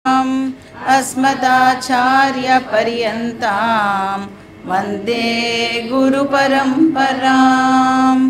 अस्मदाचार्यपर्यन्तां वन्दे गुरुपरम्परां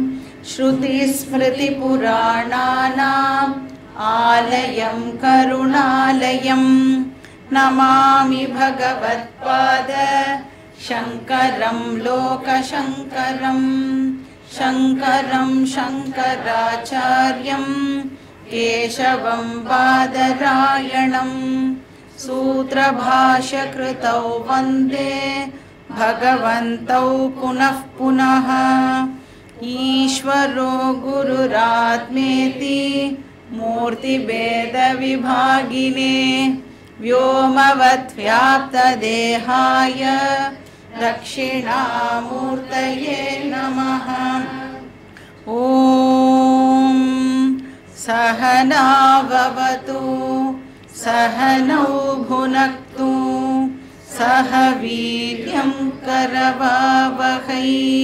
श्रुतिस्मृतिपुराणानाम् आलयं करुणालयं नमामि भगवत्पाद शङ्करं लोकशङ्करं शङ्करं शङ्कराचार्यं केशवं बादरायणं सूत्रभाष्यकृतौ वन्दे भगवन्तौ पुनः पुनः ईश्वरो गुरुरात्मेति मूर्तिभेदविभागिने व्योमवद्व्याप्तदेहाय दक्षिणामूर्तये नमः ॐ सहनाववतु सहनौ भुनक्तु सह वीर्यं करवावहै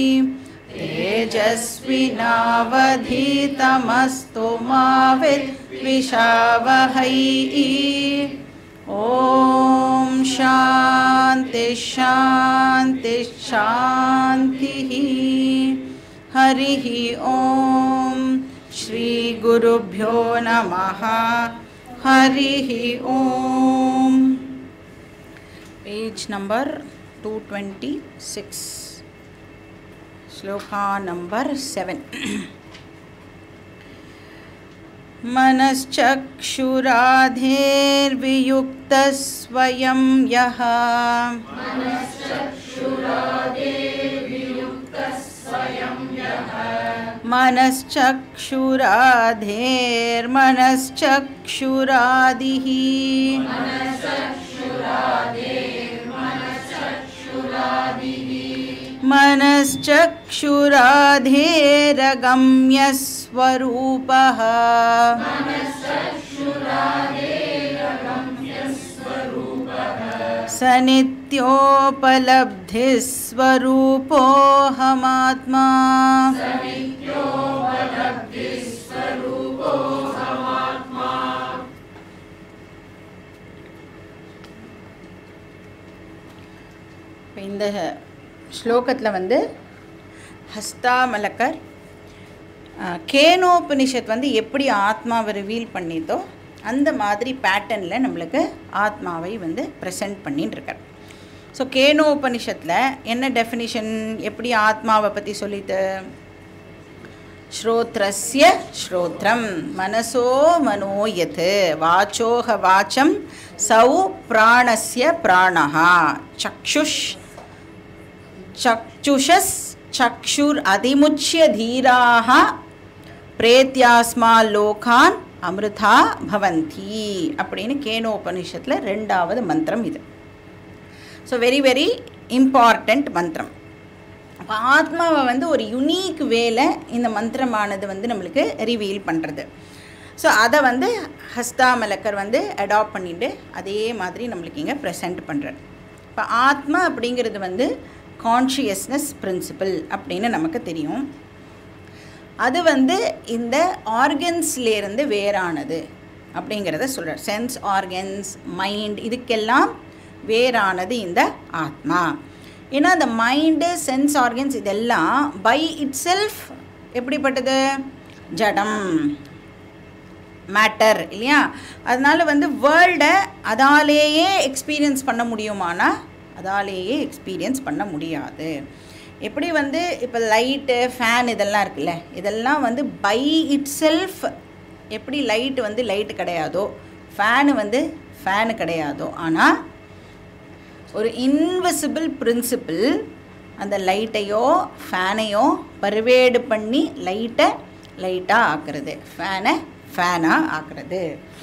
तेजस्विनावधीतमस्तु मा विद्विषावहै ॐ शान्ति शान्ति शान्तिः हरिः ॐ श्रीगुरुभ्यो नमः हरिः ॐ page number two twenty six shloka number seven मनश्चक्षुराधेर्वियुक्तस्वयं यः मनश्चक्षुराधेर्मनश्चक्षुरादिः मनश्चक्षुराधेरगम्यस्वरूपः स नित्योपलब्धिस्वरूपोऽहमात्मा இப்ப இந்த ஸ்லோகத்தில் வந்து ஹஸ்தாமலக்கர் அஹ், கேனோபனிஷத் வந்து எப்படி ஆத்மாவை ரிவீல் பண்ணிதோ அந்த மாதிரி பேட்டர்னில் நம்மளுக்கு ஆத்மாவை வந்து ப்ரெசென்ட் பண்ணிட்டு இருக்கார் ஸோ கேனோபனிஷத்தில் என்ன டெஃபினிஷன் எப்படி ஆத்மாவை பற்றி சொல்லிட்டு श्रोत्रस्य श्रोत्रं मनसो मनो यत् वाचोह वाचं सौ प्राणस्य प्राणः चक्षुष् चक्षुषस् चक्षुर् अधिमुच्य धीराः பிரேத்யாஸ்மா லோகான் அமிர்தா பவந்தி அப்படின்னு கேனோபனிஷத்தில் ரெண்டாவது மந்திரம் இது ஸோ வெரி வெரி இம்பார்ட்டண்ட் மந்திரம் அப்போ ஆத்மாவை வந்து ஒரு யுனீக் வேல இந்த மந்திரமானது வந்து நம்மளுக்கு ரிவீல் பண்ணுறது ஸோ அதை வந்து ஹஸ்தாமலக்கர் வந்து அடாப்ட் பண்ணிட்டு அதே மாதிரி நம்மளுக்கு இங்கே ப்ரெசென்ட் பண்ணுறார் இப்போ ஆத்மா அப்படிங்கிறது வந்து கான்ஷியஸ்னஸ் பிரின்சிபல் அப்படின்னு நமக்கு தெரியும் அது வந்து இந்த ஆர்கன்ஸ்லேருந்து வேறானது அப்படிங்கிறத சொல்கிறார் சென்ஸ் ஆர்கன்ஸ் மைண்ட் இதுக்கெல்லாம் வேறானது இந்த ஆத்மா ஏன்னா அந்த மைண்டு சென்ஸ் ஆர்கன்ஸ் இதெல்லாம் பை இட் செல்ஃப் எப்படிப்பட்டது ஜடம் மேட்டர் இல்லையா அதனால வந்து வேர்ல்டை அதாலேயே எக்ஸ்பீரியன்ஸ் பண்ண முடியுமானா அதாலேயே எக்ஸ்பீரியன்ஸ் பண்ண முடியாது எப்படி வந்து இப்போ லைட்டு ஃபேன் இதெல்லாம் இருக்குல்ல இதெல்லாம் வந்து பை இட் செல்ஃப் எப்படி லைட் வந்து லைட்டு கிடையாதோ ஃபேனு வந்து ஃபேனு கிடையாதோ ஆனால் ஒரு இன்விசிபிள் பிரின்சிபிள் அந்த லைட்டையோ ஃபேனையோ பர்வேடு பண்ணி லைட்டை லைட்டாக ஆக்குறது ஃபேனை ஃபேனாக ஆக்குறது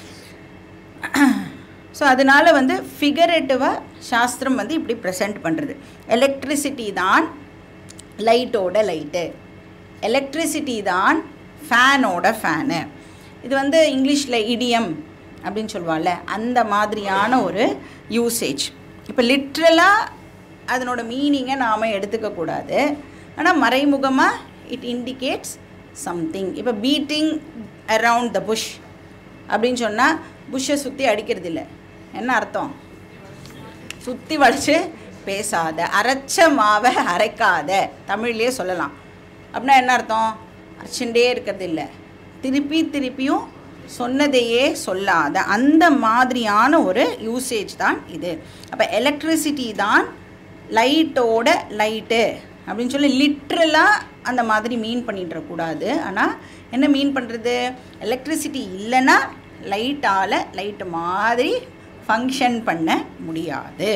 ஸோ அதனால் வந்து ஃபிகரேட்டிவாக சாஸ்திரம் வந்து இப்படி ப்ரெசென்ட் பண்ணுறது எலக்ட்ரிசிட்டி தான் லைட்டோட லைட்டு எலக்ட்ரிசிட்டி தான் ஃபேனோட ஃபேனு இது வந்து இங்கிலீஷில் இடியம் அப்படின்னு சொல்லுவாள்ல அந்த மாதிரியான ஒரு யூசேஜ் இப்போ லிட்ரலாக அதனோட மீனிங்கை நாம் எடுத்துக்கக்கூடாது ஆனால் மறைமுகமாக இட் இண்டிகேட்ஸ் சம்திங் இப்போ பீட்டிங் அரவுண்ட் த புஷ் அப்படின்னு சொன்னால் புஷ்ஷை சுற்றி அடிக்கிறது இல்லை என்ன அர்த்தம் சுற்றி வளைச்சு பேசாத அரைச்ச மாவை அரைக்காத தமிழ்லேயே சொல்லலாம் அப்படின்னா என்ன அர்த்தம் அரைச்சுட்டே இருக்கிறது இல்லை திருப்பி திருப்பியும் சொன்னதையே சொல்லாத அந்த மாதிரியான ஒரு யூசேஜ் தான் இது அப்போ எலக்ட்ரிசிட்டி தான் லைட்டோட லைட்டு அப்படின்னு சொல்லி லிட்ரலாக அந்த மாதிரி மீன் பண்ணிட்டுறக்கூடாது ஆனால் என்ன மீன் பண்ணுறது எலக்ட்ரிசிட்டி இல்லைன்னா லைட்டால் லைட்டு மாதிரி ஃபங்க்ஷன் பண்ண முடியாது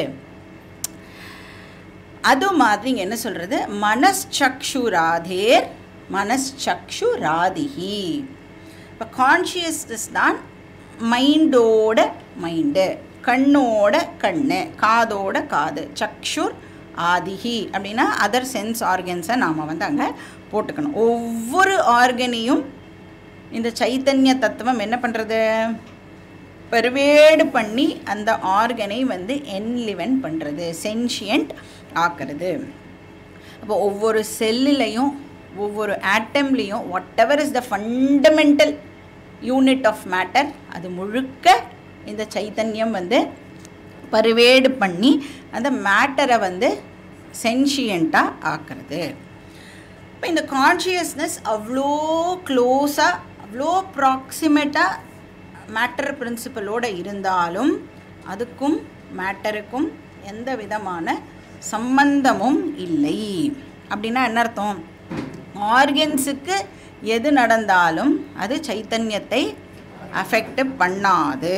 அது மாதிரி இங்க என்ன சொல்கிறது மனஸ்சக்ஷுராதேர் மனஸ்சக்ஷுராதிஹி இப்போ கான்ஷியஸ்னஸ் தான் மைண்டோட மைண்டு கண்ணோட கண்ணு காதோட காது சக்ஷுர் ஆதிஹி அப்படின்னா அதர் சென்ஸ் ஆர்கன்ஸை நாம் வந்து அங்கே போட்டுக்கணும் ஒவ்வொரு ஆர்கனையும் இந்த சைத்தன்ய தத்துவம் என்ன பண்ணுறது பெருவேடு பண்ணி அந்த ஆர்கனை வந்து என்லிவன் பண்ணுறது சென்ஷியன்ட் ஆக்கிறது அப்போ ஒவ்வொரு செல்லுலையும் ஒவ்வொரு ஆட்டம்லேயும் whatever is the fundamental unit of matter அது முழுக்க இந்த சைத்தன்யம் வந்து பருவேடு பண்ணி அந்த மேட்டரை வந்து சென்ஷியண்ட்டாக ஆக்கிறது இப்போ இந்த கான்ஷியஸ்னஸ் அவ்வளோ க்ளோஸாக அவ்வளோ ப்ராக்சிமேட்டாக மேட்டர் பிரின்சிபலோடு இருந்தாலும் அதுக்கும் மேட்டருக்கும் எந்த விதமான சம்பந்தமும் இல்லை அப்படின்னா என்ன அர்த்தம் ஆர்கன்ஸுக்கு எது நடந்தாலும் அது சைத்தன்யத்தை அஃபெக்ட் பண்ணாது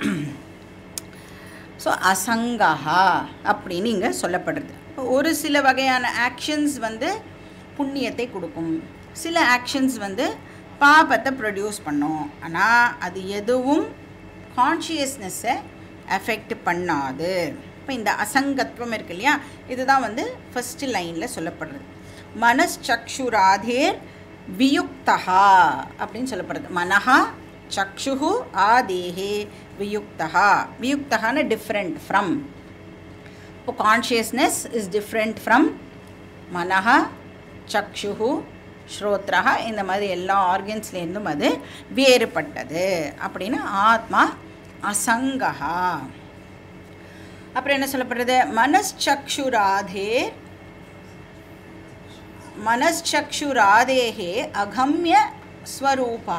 ஸோ அசங்கஹா அப்படின்னு இங்கே சொல்லப்படுறது ஒரு சில வகையான ஆக்ஷன்ஸ் வந்து புண்ணியத்தை கொடுக்கும் சில ஆக்ஷன்ஸ் வந்து பாபத்தை ப்ரொடியூஸ் பண்ணும் ஆனால் அது எதுவும் கான்ஷியஸ்னஸ்ஸை அஃபெக்ட் பண்ணாது இப்போ இந்த அசங்கத்துவம் இருக்கு இல்லையா இதுதான் வந்து ஃபஸ்ட்டு லைனில் சொல்லப்படுறது மனச்சக்ஷுராதேர் வியுக்தஹா அப்படின்னு சொல்லப்படுறது மனஹா சக்ஷு ஆதேஹே வியுக்தஹா வியுக்தஹான்னு டிஃப்ரெண்ட் ஃப்ரம் இப்போ கான்ஷியஸ்னஸ் இஸ் டிஃப்ரெண்ட் ஃப்ரம் மனஹா சக்ஷு ஸ்ரோத்ரஹா இந்த மாதிரி எல்லா ஆர்கன்ஸ்லேருந்தும் அது வேறுபட்டது அப்படின்னு ஆத்மா அசங்கஹா அப்புறம் என்ன சொல்லப்படுறது மனச்சக்ஷுராதேர் மனச்சக்ஷுராதேகே அகம்ய ஸ்வரூபா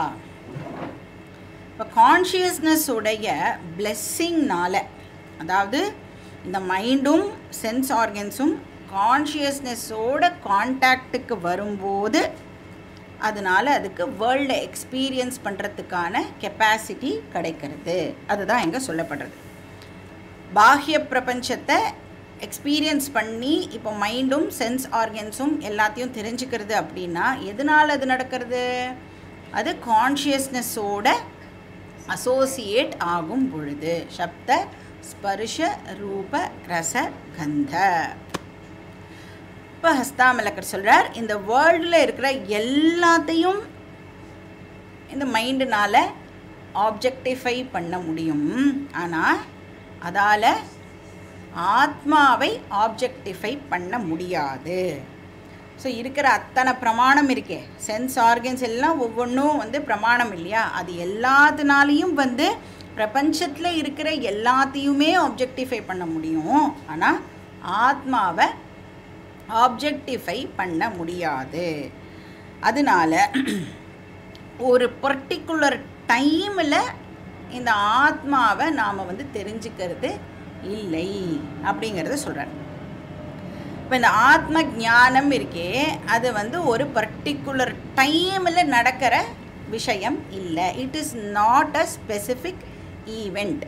இப்போ கான்ஷியஸ்னஸ் உடைய பிளெஸ்ஸிங்னால அதாவது இந்த மைண்டும் சென்ஸ் ஆர்கன்ஸும் கான்ஷியஸ்னஸோட கான்டாக்டுக்கு வரும்போது அதனால் அதுக்கு வேர்ல்டை எக்ஸ்பீரியன்ஸ் பண்ணுறதுக்கான கெப்பாசிட்டி கிடைக்கிறது அதுதான் இங்கே சொல்லப்படுறது பாஹ்ய பிரபஞ்சத்தை எக்ஸ்பீரியன்ஸ் பண்ணி இப்போ மைண்டும் சென்ஸ் ஆர்கன்ஸும் எல்லாத்தையும் தெரிஞ்சுக்கிறது அப்படின்னா எதனால் அது நடக்கிறது அது கான்ஷியஸ்னஸோட அசோசியேட் ஆகும் பொழுது சப்த ஸ்பர்ஷ ரூப ரச கந்த இப்போ ஹஸ்தாமலக்கர் சொல்கிறார் இந்த வேர்ல்டில் இருக்கிற எல்லாத்தையும் இந்த மைண்டுனால் ஆப்ஜெக்டிஃபை பண்ண முடியும் ஆனால் அதால் ஆத்மாவை ஆப்ஜெக்டிஃபை பண்ண முடியாது ஸோ இருக்கிற அத்தனை பிரமாணம் இருக்கே சென்ஸ் ஆர்கன்ஸ் எல்லாம் ஒவ்வொன்றும் வந்து பிரமாணம் இல்லையா அது எல்லாத்தினாலையும் வந்து பிரபஞ்சத்தில் இருக்கிற எல்லாத்தையுமே ஆப்ஜெக்டிஃபை பண்ண முடியும் ஆனால் ஆத்மாவை ஆப்ஜெக்டிஃபை பண்ண முடியாது அதனால ஒரு பர்டிகுலர் டைமில் இந்த ஆத்மாவை நாம் வந்து தெரிஞ்சுக்கிறது இல்லை அப்படிங்கிறத சொல்கிறார் இப்போ இந்த ஆத்ம ஞானம் இருக்கே அது வந்து ஒரு பர்டிகுலர் டைமில் நடக்கிற விஷயம் இல்லை it is not a specific event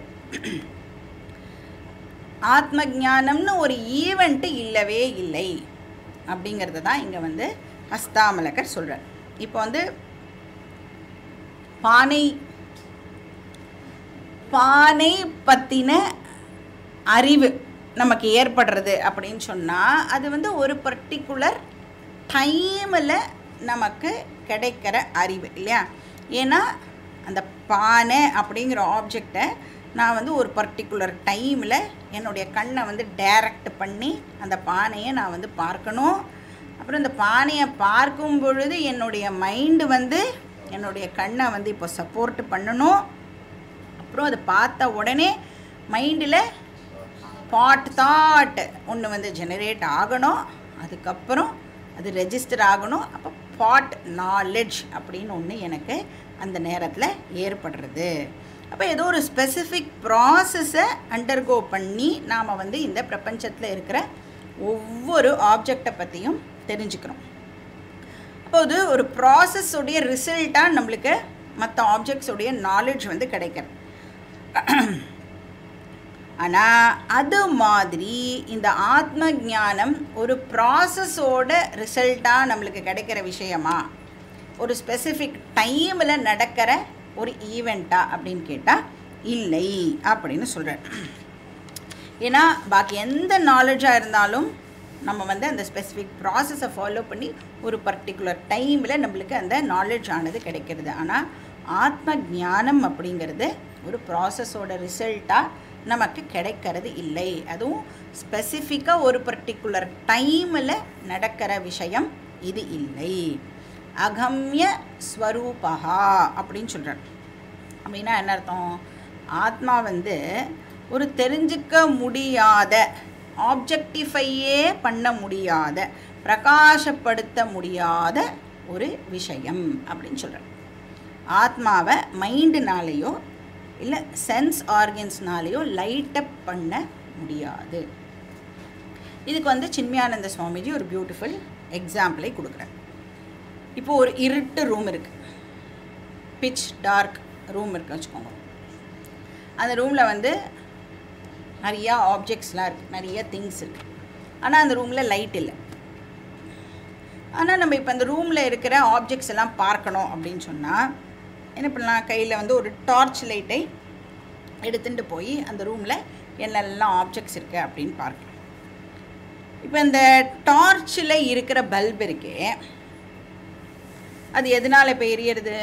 ஆத்ம ஞானம்னு ஒரு ஈவெண்ட்டு இல்லவே இல்லை அப்படிங்கிறது தான் இங்கே வந்து ஹஸ்தாமலக்கர் சொல்கிறார் இப்போ வந்து பானை பானை பற்றின அறிவு நமக்கு ஏற்படுறது அப்படின்னு சொன்னால் அது வந்து ஒரு பர்டிகுலர் டைமில் நமக்கு கிடைக்கிற அறிவு இல்லையா ஏன்னா அந்த பானை அப்படிங்கிற ஆப்ஜெக்டை நான் வந்து ஒரு பர்டிகுலர் டைமில் என்னுடைய கண்ணை வந்து டைரக்ட் பண்ணி அந்த பானையை நான் வந்து பார்க்கணும் அப்புறம் இந்த பானையை பார்க்கும் பொழுது என்னுடைய மைண்டு வந்து என்னுடைய கண்ணை வந்து இப்போ சப்போர்ட் பண்ணணும் அப்புறம் அதை பார்த்த உடனே மைண்டில் பாட் தாட் ஒன்று வந்து ஜெனரேட் ஆகணும் அதுக்கப்புறம் அது ரெஜிஸ்டர் ஆகணும் அப்போ பாட் நாலெட்ஜ் அப்படின்னு ஒன்று எனக்கு அந்த நேரத்தில் ஏற்படுறது அப்போ ஏதோ ஒரு ஸ்பெசிஃபிக் ப்ராசஸை அண்டர்கோ பண்ணி நாம் வந்து இந்த பிரபஞ்சத்தில் இருக்கிற ஒவ்வொரு ஆப்ஜெக்டை பற்றியும் தெரிஞ்சுக்கிறோம் அப்போது ஒரு ப்ராசஸுடைய ரிசல்ட்டாக நம்மளுக்கு மற்ற ஆப்ஜெக்ட்ஸுடைய நாலேஜ் வந்து கிடைக்கிறது ஆனால் அது மாதிரி இந்த ஆத்ம ஞானம் ஒரு ப்ராசஸோட ரிசல்ட்டாக நம்மளுக்கு கிடைக்கிற விஷயமா ஒரு ஸ்பெசிஃபிக் டைமில் நடக்கிற ஒரு ஈவெண்ட்டா அப்படின்னு கேட்டால் இல்லை அப்படின்னு சொல்கிறேன் ஏன்னா பாக்கி எந்த நாலேஜாக இருந்தாலும் நம்ம வந்து அந்த ஸ்பெசிஃபிக் ப்ராசஸை ஃபாலோ பண்ணி ஒரு பர்டிகுலர் டைமில் நம்மளுக்கு அந்த நாலேஜ் ஆனது கிடைக்கிறது ஆனால் ஆத்ம ஞானம் அப்படிங்கிறது ஒரு ப்ராசஸோட ரிசல்ட்டாக நமக்கு கிடைக்கிறது இல்லை அதுவும் ஸ்பெசிஃபிக்காக ஒரு பர்டிகுலர் டைமில் நடக்கிற விஷயம் இது இல்லை அகம்ய ஸ்வரூபகா அப்படின்னு சொல்கிறார் அப்படின்னா என்ன அர்த்தம் ஆத்மா வந்து ஒரு தெரிஞ்சுக்க முடியாத ஆப்ஜெக்டிஃபையே பண்ண முடியாத பிரகாசப்படுத்த முடியாத ஒரு விஷயம் அப்படின்னு சொல்கிறார் ஆத்மாவை மைண்டுனாலேயோ இல்லை சென்ஸ் ஆர்கன்ஸ்னாலேயோ லைட்டப் பண்ண முடியாது இதுக்கு வந்து சின்மயானந்த சுவாமிஜி ஒரு பியூட்டிஃபுல் எக்ஸாம்பிளை கொடுக்குறார் இப்போ ஒரு இருட்டு ரூம் இருக்குது பிச் டார்க் ரூம் இருக்குது வச்சுக்கோங்க அந்த ரூமில் வந்து நிறையா ஆப்ஜெக்ட்ஸ்லாம் இருக்குது நிறைய திங்ஸ் இருக்குது ஆனால் அந்த ரூமில் லைட் இல்லை ஆனால் நம்ம இப்போ அந்த ரூமில் இருக்கிற ஆப்ஜெக்ட்ஸ் எல்லாம் பார்க்கணும் அப்படின்னு சொன்னால் என்ன பண்ணலாம் கையில் வந்து ஒரு டார்ச் லைட்டை எடுத்துகிட்டு போய் அந்த ரூமில் என்னெல்லாம் ஆப்ஜெக்ட்ஸ் இருக்குது அப்படின்னு பார்க்கலாம் இப்போ இந்த டார்ச்சில் இருக்கிற பல்ப் இருக்கே அது எதனால் இப்போ எரியறது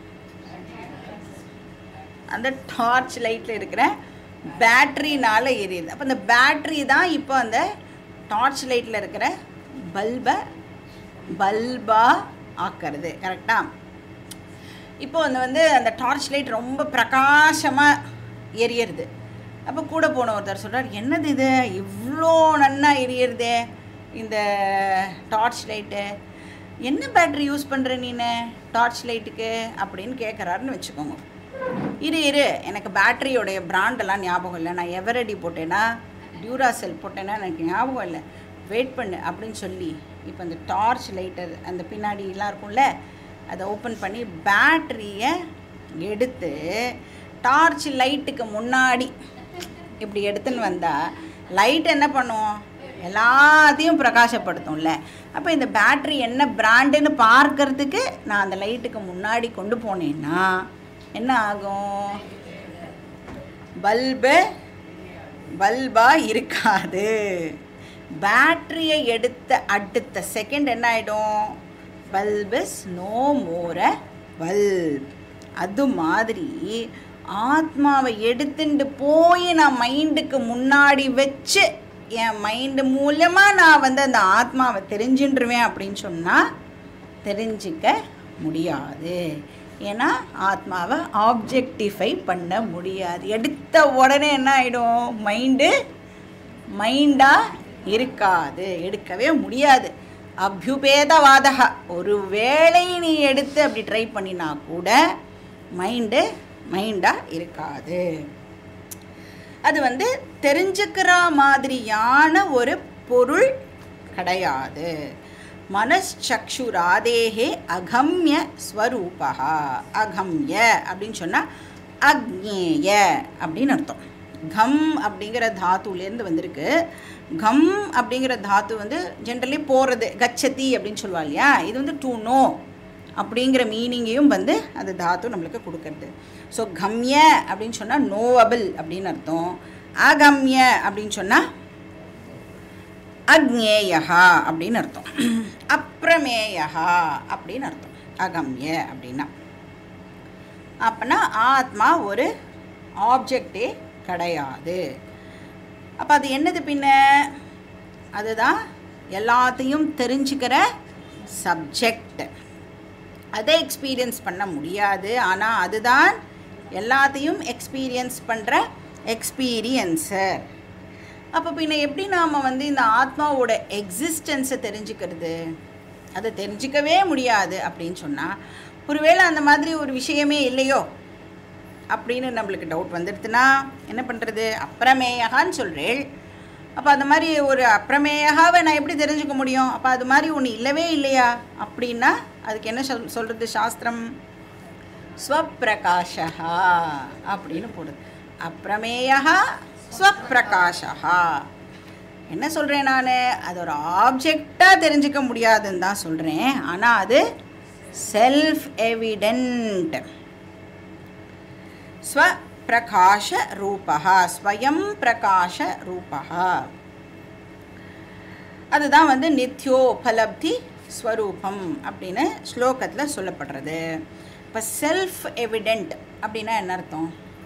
அந்த டார்ச் லைட்டில் இருக்கிற பேட்ரினால் எரியுது அப்போ அந்த பேட்ரி தான் இப்போ அந்த டார்ச் லைட்டில் இருக்கிற பல்பை பல்பாக ஆக்கிறது கரெக்டாக இப்போ அந்த வந்து அந்த டார்ச் லைட் ரொம்ப பிரகாசமாக எரியறது அப்போ கூட போன ஒருத்தர் சொல்கிறார் என்னது இது இவ்வளோ நன்னா எரியறதே இந்த டார்ச் லைட்டு என்ன பேட்ரி யூஸ் பண்ணுற நீனு டார்ச் லைட்டுக்கு அப்படின்னு கேட்குறாருன்னு வச்சுக்கோங்க இரு இரு எனக்கு பேட்டரியோடைய பிராண்டெல்லாம் ஞாபகம் இல்லை நான் எவரடி போட்டேன்னா டியூராசெல் போட்டேன்னா எனக்கு ஞாபகம் இல்லை வெயிட் பண்ணு அப்படின்னு சொல்லி இப்போ அந்த டார்ச் லைட்டர் அந்த பின்னாடிலாம் இருக்கும்ல அதை ஓப்பன் பண்ணி பேட்டரியை எடுத்து டார்ச் லைட்டுக்கு முன்னாடி இப்படி எடுத்துன்னு வந்தால் லைட் என்ன பண்ணும் எல்லாத்தையும் பிரகாசப்படுத்தும்ல அப்போ இந்த பேட்ரி என்ன பிராண்டுன்னு பார்க்கறதுக்கு நான் அந்த லைட்டுக்கு முன்னாடி கொண்டு போனேன்னா என்ன ஆகும் பல்பு பல்பாக இருக்காது பேட்டரியை எடுத்த அடுத்த செகண்ட் என்ன ஆகிடும் bulb is no more bulb அது மாதிரி ஆத்மாவை எடுத்துட்டு போய் நான் மைண்டுக்கு முன்னாடி வச்சு என் மைண்டு மூலமாக நான் வந்து அந்த ஆத்மாவை தெரிஞ்சுட்டுருவேன் அப்படின்னு சொன்னால் தெரிஞ்சிக்க முடியாது ஏன்னா ஆத்மாவை ஆப்ஜெக்டிஃபை பண்ண முடியாது எடுத்த உடனே என்ன ஆகிடும் மைண்டு மைண்டாக இருக்காது எடுக்கவே முடியாது அபியுபேதவாதகா ஒரு வேளை நீ எடுத்து அப்படி ட்ரை பண்ணினா கூட மைண்டு மைண்டாக இருக்காது அது வந்து தெரிஞ்சுக்கிற மாதிரியான ஒரு பொருள் கிடையாது மனச்சக்ஷுராதேகே அகம்ய ஸ்வரூபா அகம்ய அப்படின்னு சொன்னால் அக்ஞேய அப்படின்னு அர்த்தம் கம் அப்படிங்கிற தாத்துலேருந்து வந்திருக்கு கம் அப்படிங்கிற தாத்து வந்து ஜென்ரலி போகிறது கச்சதி அப்படின்னு சொல்லுவா இல்லையா இது வந்து டு நோ அப்படிங்கிற மீனிங்கையும் வந்து அந்த தாத்து நம்மளுக்கு கொடுக்கறது ஸோ கம்ய அப்படின்னு சொன்னால் நோவபிள் அப்படின்னு அர்த்தம் அகம்ய அப்படின்னு சொன்னால் அக்ஞேயா அப்படின்னு அர்த்தம் அப்பிரமேயா அப்படின்னு அர்த்தம் அகம்ய அப்படின்னா அப்போனா ஆத்மா ஒரு ஆப்ஜெக்டே கிடையாது அப்போ அது என்னது பின்ன அதுதான் எல்லாத்தையும் தெரிஞ்சுக்கிற சப்ஜெக்ட் அதை எக்ஸ்பீரியன்ஸ் பண்ண முடியாது ஆனால் அதுதான் எல்லாத்தையும் எக்ஸ்பீரியன்ஸ் பண்ணுற எக்ஸ்பீரியன்சர் அப்போ பின்ன எப்படி நாம் வந்து இந்த ஆத்மாவோட எக்ஸிஸ்டன்ஸை தெரிஞ்சுக்கிறது அதை தெரிஞ்சிக்கவே முடியாது அப்படின்னு சொன்னால் ஒருவேளை அந்த மாதிரி ஒரு விஷயமே இல்லையோ அப்படின்னு நம்மளுக்கு டவுட் வந்துடுதுன்னா என்ன பண்ணுறது அப்புறமேயகான்னு சொல்கிறேள் அப்போ அந்த மாதிரி ஒரு அப்புறமேயகாவை நான் எப்படி தெரிஞ்சுக்க முடியும் அப்போ அது மாதிரி ஒன்று இல்லவே இல்லையா அப்படின்னா அதுக்கு என்ன சொல் சொல்கிறது சாஸ்திரம் ஸ்வப்பிரகாஷா அப்படின்னு போடுது அப்பிரமேயா ஸ்வப்பிரகாஷா என்ன சொல்கிறேன் நான் அது ஒரு ஆப்ஜெக்டாக தெரிஞ்சுக்க முடியாதுன்னு தான் சொல்கிறேன் ஆனால் அது செல்ஃப் எவிடென்ட் ஸ்வப்பிரகாஷ ரூபா ஸ்வயம் பிரகாஷ ரூபா அதுதான் வந்து நித்யோபலப்தி ஸ்வரூபம் அப்படின்னு ஸ்லோகத்தில் சொல்லப்படுறது இப்போ செல்ஃப் எவிடென்ட் அப்படின்னா என்ன அர்த்தம்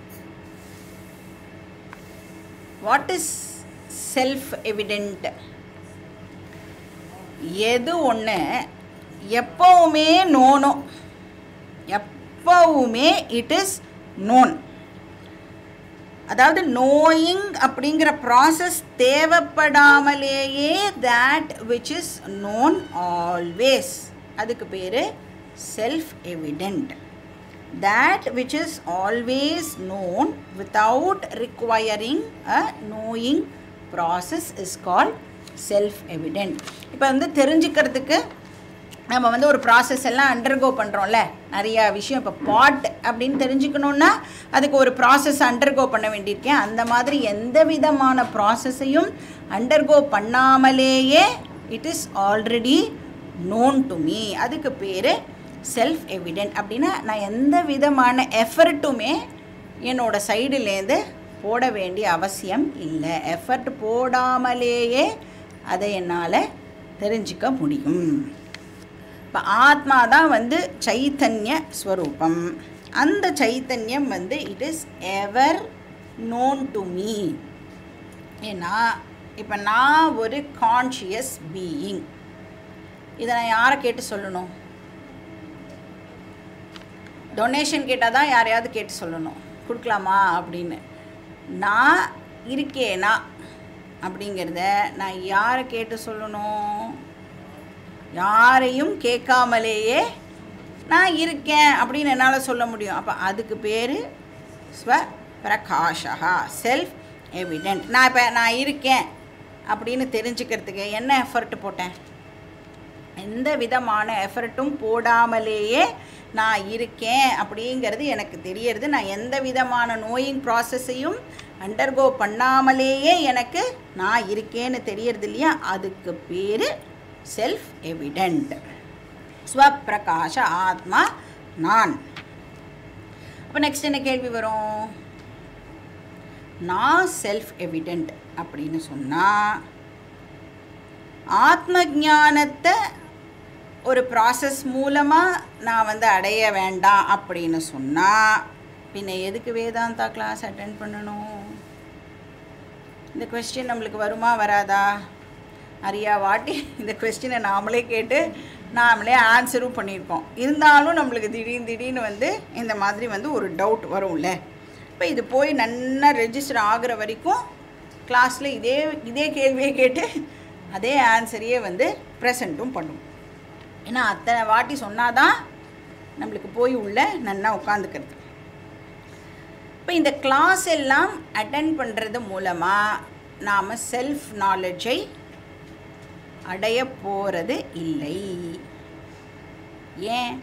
வாட் இஸ் செல்ஃப் எவிடென்ட் எது ஒன்று எப்பவுமே நோனோ எப்பவுமே இட் இஸ் நோன் அதாவது நோயிங் அப்படிங்கிற ப்ராசஸ் தேவைப்படாமலேயே that which is known always அதுக்கு பேர் self evident that which is always known without requiring a knowing process is called self evident இப்போ வந்து தெரிஞ்சுக்கிறதுக்கு நம்ம வந்து ஒரு ப்ராசஸ் எல்லாம் அண்டர்கோ பண்ணுறோம்ல நிறையா விஷயம் இப்போ பாட் அப்படின்னு தெரிஞ்சுக்கணுன்னா அதுக்கு ஒரு ப்ராசஸ் அண்டர்கோ பண்ண வேண்டியிருக்கேன் அந்த மாதிரி எந்த விதமான ப்ராசஸையும் அண்டர்கோ பண்ணாமலேயே it is already known to me அதுக்கு பேர் செல்ஃப் எவிடென்ட் அப்படின்னா நான் எந்த விதமான எஃபர்ட்டுமே என்னோட சைடுலேருந்து போட வேண்டிய அவசியம் இல்லை எஃபர்ட் போடாமலேயே அதை என்னால் தெரிஞ்சுக்க முடியும் இப்போ ஆத்மா தான் வந்து சைத்தன்ய ஸ்வரூபம் அந்த சைத்தன்யம் வந்து it is ever known to me ஏன்னா இப்போ நான் ஒரு கான்ஷியஸ் பீயிங் இதை நான் யாரை கேட்டு சொல்லணும் டொனேஷன் கேட்டால் தான் யாரையாவது கேட்டு சொல்லணும் கொடுக்கலாமா அப்படின்னு நான் இருக்கேனா அப்படிங்கிறத நான் யாரை கேட்டு சொல்லணும் யாரையும் கேட்காமலேயே நான் இருக்கேன் அப்படின்னு என்னால் சொல்ல முடியும் அப்போ அதுக்கு பேர் ஸ்வ பிரகாஷா செல்ஃப் எவிடென்ட் நான் இப்போ நான் இருக்கேன் அப்படின்னு தெரிஞ்சுக்கிறதுக்கு என்ன எஃபர்ட் போட்டேன் எந்த விதமான எஃபர்ட்டும் போடாமலேயே நான் இருக்கேன் அப்படிங்கிறது எனக்கு தெரியறது நான் எந்த விதமான நோயிங் ப்ராசஸையும் அண்டர்கோ பண்ணாமலேயே எனக்கு நான் இருக்கேன்னு தெரியறது இல்லையா அதுக்கு பேர் செல்ஃப் எவிடென்ட் ஸ்வப்பிரகாஷ ஆத்மா நான் அப்போ நெக்ஸ்ட் என்ன கேள்வி வரும் நான் செல்ஃப் எவிடென்ட் அப்படின்னு சொன்னால் ஆத்ம ஞானத்தை ஒரு ப்ராசஸ் மூலமாக நான் வந்து அடைய வேண்டாம் அப்படின்னு சொன்னால் பின்ன எதுக்கு வேதாந்தா கிளாஸ் அட்டென்ட் பண்ணணும் இந்த கொஸ்டின் நம்மளுக்கு வருமா வராதா நிறையா வாட்டி இந்த கொஸ்டினை நாமளே கேட்டு நாமளே ஆன்சரும் பண்ணியிருக்கோம் இருந்தாலும் நம்மளுக்கு திடீர்னு திடீர்னு வந்து இந்த மாதிரி வந்து ஒரு டவுட் வரும்ல இப்போ இது போய் நல்லா ரெஜிஸ்டர் ஆகுற வரைக்கும் கிளாஸில் இதே இதே கேள்வியை கேட்டு அதே ஆன்சரையே வந்து ப்ரெசண்ட்டும் பண்ணும் ஏன்னா அத்தனை வாட்டி சொன்னாதான் நம்மளுக்கு போய் உள்ள நன்னா உட்காந்துக்கிறது இப்போ இந்த கிளாஸ் எல்லாம் அட்டன் பண்ணுறது மூலமாக நாம் செல்ஃப் நாலேஜை அடைய போகிறது இல்லை ஏன்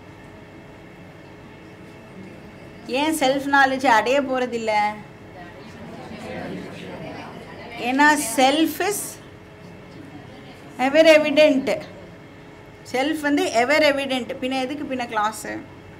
ஏன் செல்ஃப் நாலேஜை அடைய போகிறது இல்லை ஏன்னா self is ever evident self வந்து எவர் எவிடென்ட் பின்ன எதுக்கு பின்ன கிளாஸு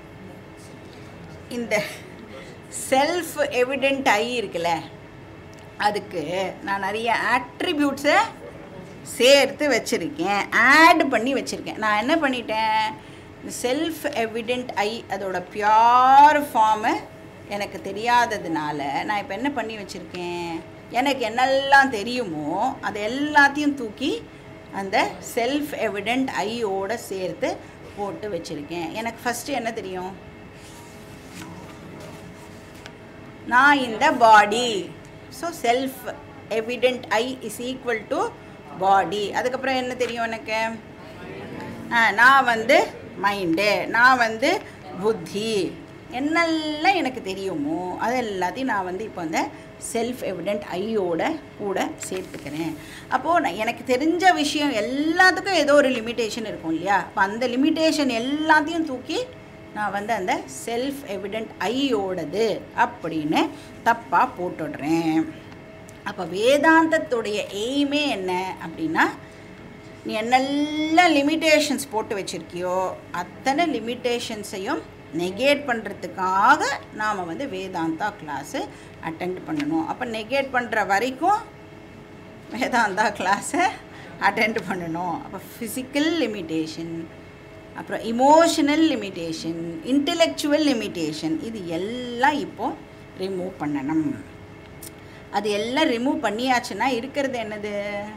இந்த செல்ஃப் எவிடென்ட் ஐ இருக்குல்ல அதுக்கு நான் நிறைய ஆட்ரிபியூட்ஸை சேர்த்து வச்சுருக்கேன் ஆட் பண்ணி வச்சுருக்கேன் நான் என்ன பண்ணிட்டேன் இந்த செல்ஃப் எவிடென்ட் ஐ அதோட பியோர் ஃபார்மை எனக்கு தெரியாததுனால நான் இப்போ என்ன பண்ணி வச்சுருக்கேன் எனக்கு என்னெல்லாம் தெரியுமோ அது எல்லாத்தையும் தூக்கி அந்த செல்ஃப் எவிடென்ட் ஐயோட சேர்த்து போட்டு வச்சுருக்கேன் எனக்கு ஃபஸ்ட்டு என்ன தெரியும் நான் இந்த body so self evident I is equal to body அதுக்கப்புறம் என்ன தெரியும் எனக்கு ஆ, நான் வந்து மைண்டு நான் வந்து புத்தி என்னெல்லாம் எனக்கு தெரியுமோ அது எல்லாத்தையும் நான் வந்து இப்போ வந்து செல்ஃப் எவிடென்ட் ஐயோட கூட சேர்த்துக்கிறேன் அப்போது நான் எனக்கு தெரிஞ்ச விஷயம் எல்லாத்துக்கும் ஏதோ ஒரு லிமிட்டேஷன் இருக்கும் இல்லையா அப்போ அந்த லிமிட்டேஷன் எல்லாத்தையும் தூக்கி நான் வந்து அந்த செல்ஃப் எவிடென்ட் ஐயோடது அப்படின்னு தப்பாக போட்டுடுறேன் அப்போ வேதாந்தத்துடைய எய்மே என்ன அப்படின்னா நீ என்னெல்லாம் லிமிட்டேஷன்ஸ் போட்டு வச்சுருக்கியோ அத்தனை லிமிட்டேஷன்ஸையும் நெகேட் பண்ணுறதுக்காக நாம் வந்து வேதாந்தா கிளாஸு அட்டெண்ட் பண்ணணும் அப்போ நெகேட் பண்ணுற வரைக்கும் வேதாந்தா கிளாஸை அட்டெண்ட் பண்ணணும் அப்போ ஃபிசிக்கல் லிமிட்டேஷன் அப்புறம் இமோஷனல் லிமிட்டேஷன் இன்டெலெக்சுவல் லிமிட்டேஷன் இது எல்லாம் இப்போது ரிமூவ் பண்ணணும் அது எல்லாம் ரிமூவ் பண்ணியாச்சுன்னா இருக்கிறது என்னது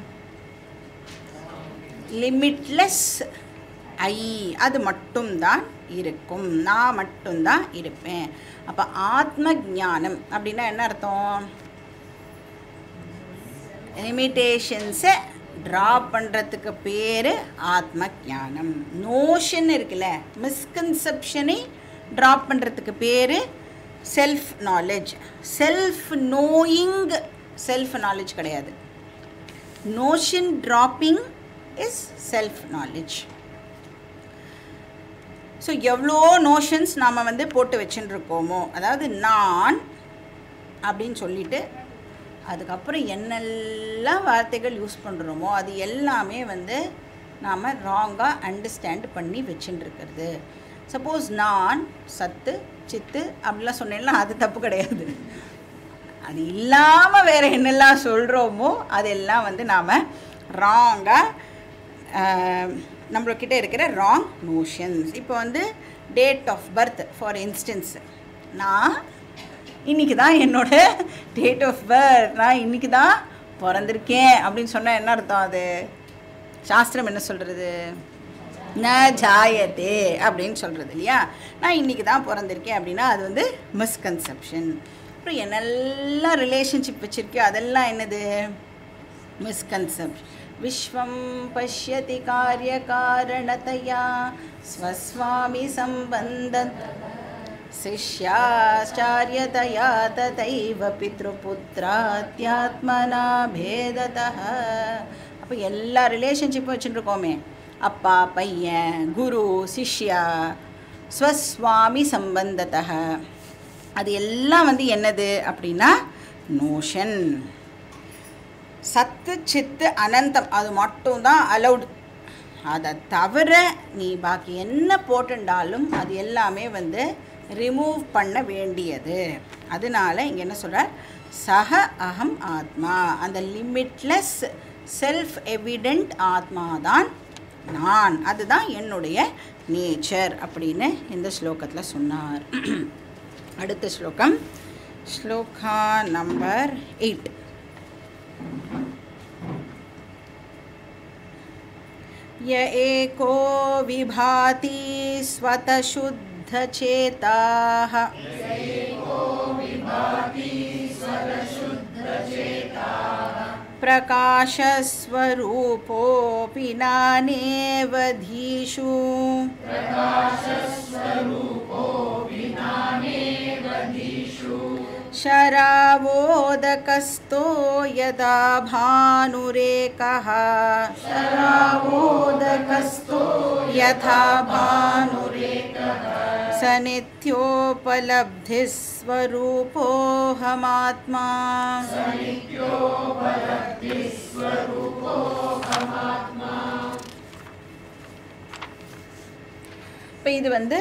லிமிட்லெஸ் ஐ அது மட்டும்தான் இருக்கும் நான் மட்டும்தான் இருப்பேன் அப்போ ஆத்ம ஞானம் அப்படின்னா என்ன அர்த்தம் லிமிட்டேஷன்ஸை ட்ரா பண்ணுறதுக்கு பேர் ஆத்ம ஞானம் நோஷன் இருக்குல்ல மிஸ்கன்செப்ஷனை ட்ரா பண்ணுறதுக்கு பேர் self knowledge self knowing self knowledge கிடையாது notion dropping is self knowledge so எவ்வளோ நோஷன்ஸ் நாம் வந்து போட்டு வச்சுட்டு இருக்கோமோ அதாவது நான் அப்படின்னு சொல்லிட்டு அதுக்கப்புறம் என்னெல்லாம் வார்த்தைகள் யூஸ் பண்ணுறோமோ அது எல்லாமே வந்து நாம் ராங்காக அண்டர்ஸ்டாண்ட் பண்ணி வச்சுட்டு இருக்கிறது சப்போஸ் நான் சத்து சித்து அப்படிலாம் சொன்னேன்னா அது தப்பு கிடையாது அது இல்லாமல் வேறு என்னெல்லாம் சொல்கிறோமோ அதெல்லாம் வந்து நாம் ராங்காக நம்மளக்கிட்ட இருக்கிற ராங் நோஷன்ஸ் இப்போ வந்து date of birth for instance நான் இன்றைக்கி தான் என்னோட டேட் ஆஃப் பர்த் நான் இன்றைக்கி தான் பிறந்திருக்கேன் அப்படின்னு சொன்னால் என்ன அர்த்தம் அது சாஸ்திரம் என்ன சொல்கிறது ந ஜாயத்தே அப்படின்னு சொல்கிறது இல்லையா நான் இன்றைக்கி தான் பிறந்திருக்கேன் அப்படின்னா அது வந்து மிஸ்கன்செப்ஷன் அப்புறம் என்னெல்லாம் ரிலேஷன்ஷிப் வச்சுருக்கோ அதெல்லாம் என்னது மிஸ்கன்செப்ஷன் விஸ்வம் பஷ்யதி காரியகாரணதையா ஸ்வஸ்வாமி சம்பந்த शिष्याश्चार्यतया तथैव பித்ருபுத்திராத்யாத்மனா பேததः அப்போ எல்லா ரிலேஷன்ஷிப்பும் வச்சுருக்கோமே அப்பா பையன் குரு சிஷ்யா ஸ்வஸ்வாமி சம்பந்தத்தः அது எல்லாம் வந்து என்னது அப்படின்னா நோஷன் சத்து சித்து அனந்தம் அது மட்டும்தான் அலௌடு அதை தவிர நீ பாக்கி என்ன போட்டுண்டாலும் அது எல்லாமே வந்து ரிமூவ் பண்ண வேண்டியது அதனால இங்கே என்ன சொல்கிறார் சக அகம் ஆத்மா அந்த லிமிட்லெஸ் செல்ஃப் எவிடென்ட் ஆத்மா தான் நான் அதுதான் என்னுடைய நேச்சர் அப்படின்னு இந்த ஸ்லோகத்தில் சொன்னார் அடுத்த ஸ்லோகம் ஸ்லோகா நம்பர் எயிட் य एको विभाति स्वतशुद्धचेताः प्रकाशस्वरूपोऽपि नानेवधीषु शरावोदकस्तो यदा भानुरेकः शरावोदकस्तो यथा भानुरेकः स नित्योपलब्धिः स्वरूपोऽहमात्मा இப்போ இது வந்து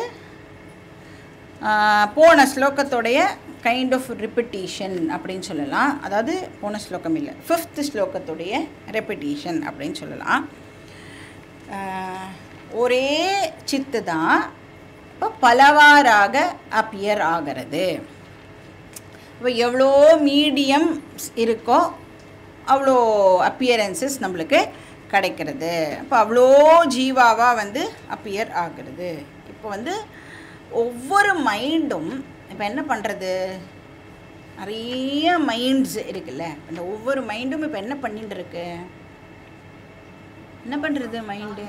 ஆஹ், போன ஸ்லோகத்தோடைய கைண்ட் ஆஃப் ரிப்பிட்டீஷன் அப்படின்னு சொல்லலாம் அதாவது போன ஸ்லோகம் இல்லை ஃபிஃப்த் ஸ்லோகத்துடைய ரெப்பிட்டீஷன் அப்படின்னு சொல்லலாம் ஆஹ், ஒரே சித்து தான் இப்போ பலவாறாக அப்பியர் ஆகிறது இப்போ எவ்வளோ மீடியம் இருக்கோ அவ்வளோ அப்பியரன்சஸ் நம்மளுக்கு கிடைக்கிறது இப்போ அவ்வளோ ஜீவாவாக வந்து அப்பியர் ஆகிறது இப்போ வந்து ஒவ்வொரு மைண்டும் இப்போ என்ன பண்ணுறது நிறைய மைண்ட்ஸ் இருக்குல்ல அந்த ஒவ்வொரு மைண்டும் இப்போ என்ன பண்ணிட்டு இருக்கு என்ன பண்ணுறது மைண்டு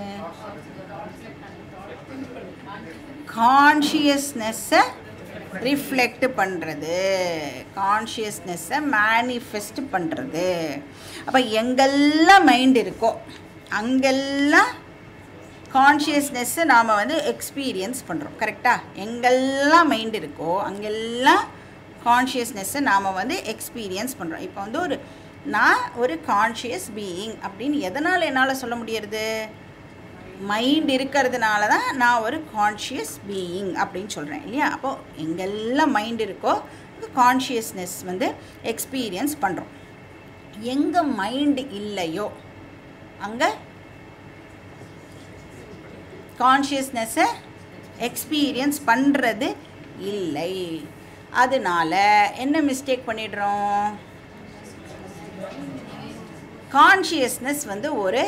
கான்ஷியஸ்னஸ்ஸை ரிஃப்ளெக்ட் பண்ணுறது கான்ஷியஸ்னஸ்ஸை மேனிஃபெஸ்ட் பண்ணுறது அப்போ எங்கெல்லாம் மைண்ட் இருக்கோ அங்கெல்லாம் கான்ஷியஸ்னஸ்ஸை நாம் வந்து எக்ஸ்பீரியன்ஸ் பண்ணுறோம் கரெக்டாக எங்கெல்லாம் மைண்ட் இருக்கோ அங்கெல்லாம் கான்ஷியஸ்னஸ்ஸை நாம் வந்து எக்ஸ்பீரியன்ஸ் பண்ணுறோம் இப்போ வந்து ஒரு நான் ஒரு கான்ஷியஸ் பீயிங் அப்படின்னு எதனால் என்னால் சொல்ல முடியறது மைண்ட் இருக்கிறதுனால தான் நான் ஒரு கான்ஷியஸ் பீயிங் அப்படின்னு சொல்கிறேன் இல்லையா அப்போது எங்கெல்லாம் மைண்ட் இருக்கோ கான்ஷியஸ்னஸ் வந்து எக்ஸ்பீரியன்ஸ் பண்ணுறோம் எங்கே மைண்ட் இல்லையோ அங்கே கான்ஷியஸ்னஸை எக்ஸ்பீரியன்ஸ் பண்ணுறது இல்லை அதனால என்ன மிஸ்டேக் பண்ணிடுறோம் கான்ஷியஸ்னஸ் வந்து ஒரு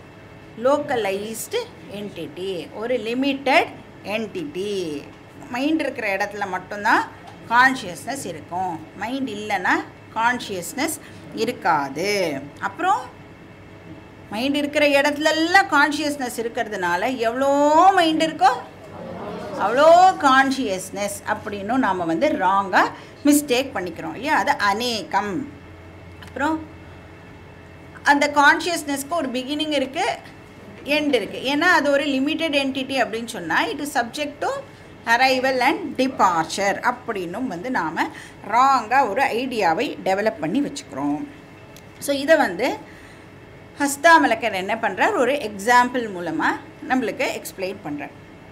லோக்கலைஸ்டு என்டிட்டி ஒரு லிமிட்டட் என்டிட்டி மைண்ட் இருக்கிற இடத்துல மட்டும்தான் கான்ஷியஸ்னஸ் இருக்கும் மைண்ட் இல்லைன்னா கான்ஷியஸ்னஸ் இருக்காது அப்புறம் மைண்ட் இருக்கிற இடத்துலலாம் கான்ஷியஸ்னஸ் இருக்கிறதுனால எவ்வளோ மைண்ட் இருக்கோ அவ்வளோ கான்ஷியஸ்னஸ் அப்படின்னும் நாம் வந்து ராங்காக மிஸ்டேக் பண்ணிக்கிறோம் இல்லையா அது அநேகம் அப்புறம் அந்த கான்ஷியஸ்னஸ்க்கு ஒரு பிகினிங் இருக்குது எண்ட் இருக்குது ஏன்னா அது ஒரு லிமிட்டெட் என்டிட்டி அப்படின்னு சொன்னால் it is subject to arrival and departure அப்படின்னும் வந்து நாம் ராங்காக ஒரு ஐடியாவை டெவலப் பண்ணி வச்சுக்கிறோம் ஸோ இதை வந்து ஹஸ்தாமலக்கர் என்ன பண்ணுறார் ஒரு எக்ஸாம்பிள் மூலமாக நம்மளுக்கு எக்ஸ்பிளைன் பண்ணுறார்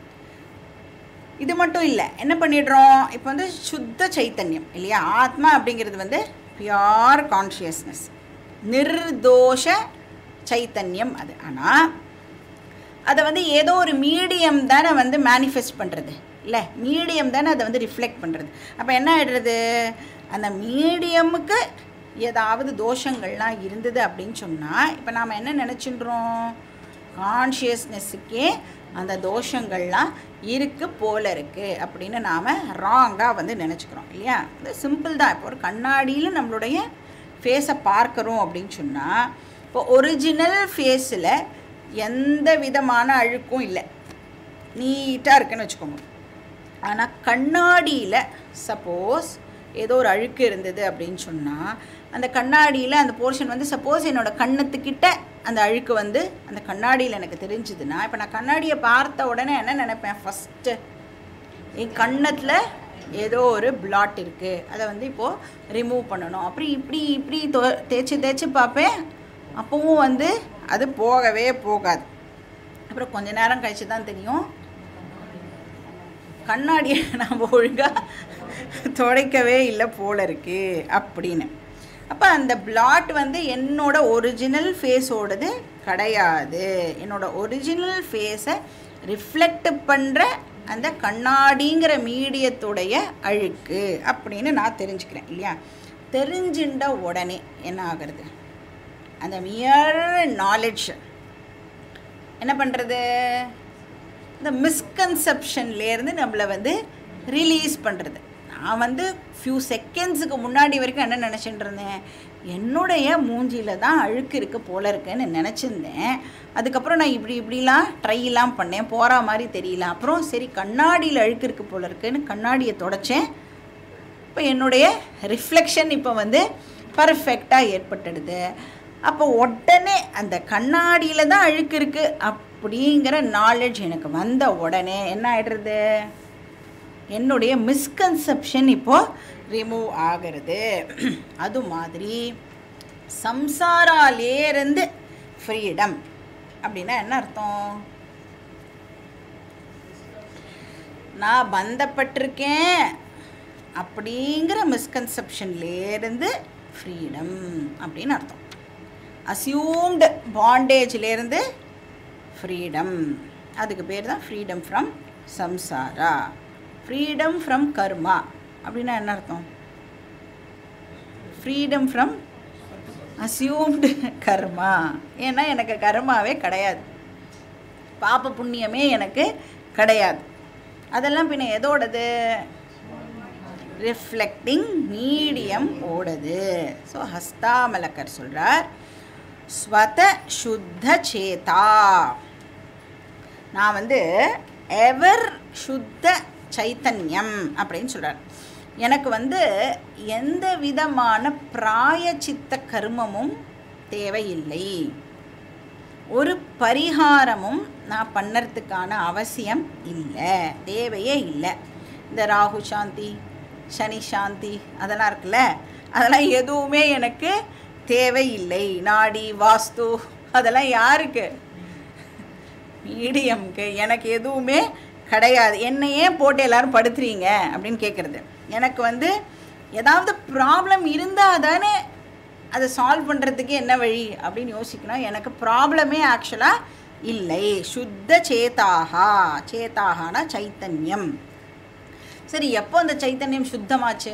இது மட்டும் இல்லை என்ன பண்ணிடுறோம் இப்போ வந்து சுத்த சைத்தன்யம் இல்லையா ஆத்மா அப்படிங்கிறது வந்து பியார் கான்ஷியஸ்னஸ் நிர்தோஷ சைத்தன்யம் அது ஆனால் அதை வந்து ஏதோ ஒரு மீடியம் தானே வந்து மேனிஃபெஸ்ட் பண்ணுறது இல்லை மீடியம் தானே அதை வந்து ரிஃப்ளெக்ட் பண்ணுறது அப்போ என்ன ஆகிடுறது அந்த மீடியமுக்கு ஏதாவது தோஷங்கள்லாம் இருந்தது அப்படின்னு சொன்னால் இப்போ நாம் என்ன நினச்சின்றோம் கான்ஷியஸ்னஸுக்கே அந்த தோஷங்கள்லாம் இருக்குது போல இருக்குது அப்படின்னு நாம் ராங்காக வந்து நினச்சிக்கிறோம் இல்லையா இது சிம்பிள் தான் இப்போ ஒரு கண்ணாடியில் நம்மளுடைய ஃபேஸை பார்க்குறோம் அப்படின்னு சொன்னால் இப்போ ஒரிஜினல் ஃபேஸில் எந்த விதமான அழுக்கும் இல்லை நீட்டாக இருக்குன்னு வச்சுக்கோங்க ஆனால் கண்ணாடியில் சப்போஸ் ஏதோ ஒரு அழுக்கு இருந்தது அப்படின்னு சொன்னால் அந்த கண்ணாடியில் அந்த போர்ஷன் வந்து சப்போஸ் என்னோடய கண்ணத்துக்கிட்ட அந்த அழுக்கு வந்து அந்த கண்ணாடியில் எனக்கு தெரிஞ்சுதுன்னா இப்போ நான் கண்ணாடியை பார்த்த உடனே என்ன நினைப்பேன் ஃபஸ்ட்டு என் கண்ணத்தில் ஏதோ ஒரு பிளாட் இருக்குது அதை வந்து இப்போது ரிமூவ் பண்ணணும் அப்புறம் இப்படி இப்படி தோ தேய்ச்சி தேய்ச்சி பார்ப்பேன் அப்போவும் வந்து அது போகவே போகாது அப்புறம் கொஞ்ச நேரம் கழிச்சு தான் தெரியும் கண்ணாடியை நம்ம ஒழுங்காக துடைக்கவே இல்லை போல இருக்கு அப்படின்னு அப்போ அந்த பிளாட் வந்து என்னோட ஒரிஜினல் ஃபேஸோடது கிடையாது என்னோட ஒரிஜினல் ஃபேஸை ரிஃப்ளெக்ட் பண்ணுற அந்த கண்ணாடிங்கிற மீடியத்துடைய அழுக்கு அப்படின்னு நான் தெரிஞ்சுக்கிறேன் இல்லையா தெரிஞ்சின்ற உடனே என்ன ஆகிறது அந்த மியர் நாலெட்ஜ் என்ன பண்ணுறது இந்த மிஸ்கன்செப்ஷன்லேருந்து நம்மளை வந்து ரிலீஸ் பண்ணுறது நான் வந்து ஃபியூ செகண்ட்ஸுக்கு முன்னாடி வரைக்கும் என்ன நினச்சிட்டு இருந்தேன் என்னுடைய மூஞ்சியில் தான் அழுக்கு இருக்க போல இருக்குன்னு நினச்சிருந்தேன் அதுக்கப்புறம் நான் இப்படி இப்படிலாம் ட்ரைலாம் பண்ணேன் போகிற மாதிரி தெரியல அப்புறம் சரி கண்ணாடியில் அழுக்கு இருக்கு போல இருக்குன்னு கண்ணாடியை தொடச்சேன் இப்போ என்னுடைய ரிஃப்ளெக்ஷன் இப்போ வந்து பர்ஃபெக்டாக ஏற்பட்டுடுது அப்போ உடனே அந்த கண்ணாடியில் தான் அழுக்கு இருக்குது அப்படிங்கிற நாலேஜ் எனக்கு வந்த உடனே என்ன ஆயிடுறது என்னுடைய மிஸ்கன்செப்ஷன் இப்போது ரிமூவ் ஆகிறது அது மாதிரி சம்சாராலேருந்து ஃப்ரீடம் அப்படின்னா என்ன அர்த்தம் நான் பந்தப்பட்டிருக்கேன் அப்படிங்கிற மிஸ்கன்செப்ஷன்லேருந்து ஃப்ரீடம் அப்படின்னு அர்த்தம் அசியூம்டு பாண்டேஜ்லேருந்து ஃப்ரீடம் அதுக்கு பேர் தான் freedom from samsara freedom from karma அப்படின்னா என்ன அர்த்தம் ஃப்ரீடம் ஃப்ரம் அசியூம்டு கர்மா ஏன்னா எனக்கு கர்மாவே கிடையாது பாப புண்ணியமே எனக்கு கிடையாது அதெல்லாம் பின்ன எதோடது ரிஃப்ளெக்டிங் மீடியம் ஓடுது ஸோ ஹஸ்தாமலக்கர் சொல்கிறார் ஸ்வத சுத்த சேதா நான் வந்து எவர் சுத்த சைத்தன்யம் அப்படின்னு சொல்கிறார் எனக்கு வந்து எந்த விதமான பிராயச்சித்த கர்மமும் தேவையில்லை ஒரு பரிகாரமும் நான் பண்ணறதுக்கான அவசியம் இல்லை தேவையே இல்லை இந்த ராகு சாந்தி சனி சாந்தி அதெல்லாம் இருக்குல்ல அதெல்லாம் எதுவுமே எனக்கு தேவையில்லை நாடி வாஸ்து அதெல்லாம் யாருக்கு மீடியம்க்கு எனக்கு எதுவுமே கிடையாது என்னையே போட்டு எல்லாரும் படுத்துறீங்க அப்படின்னு கேட்குறது எனக்கு வந்து ஏதாவது ப்ராப்ளம் இருந்தால் தானே அதை சால்வ் பண்ணுறதுக்கு என்ன வழி அப்படின்னு யோசிக்கணும் எனக்கு ப்ராப்ளமே ஆக்சுவலாக இல்லை சுத்த சேதாகா சேதாகானா சைத்தன்யம் சரி எப்போ அந்த சைத்தன்யம் சுத்தமாச்சு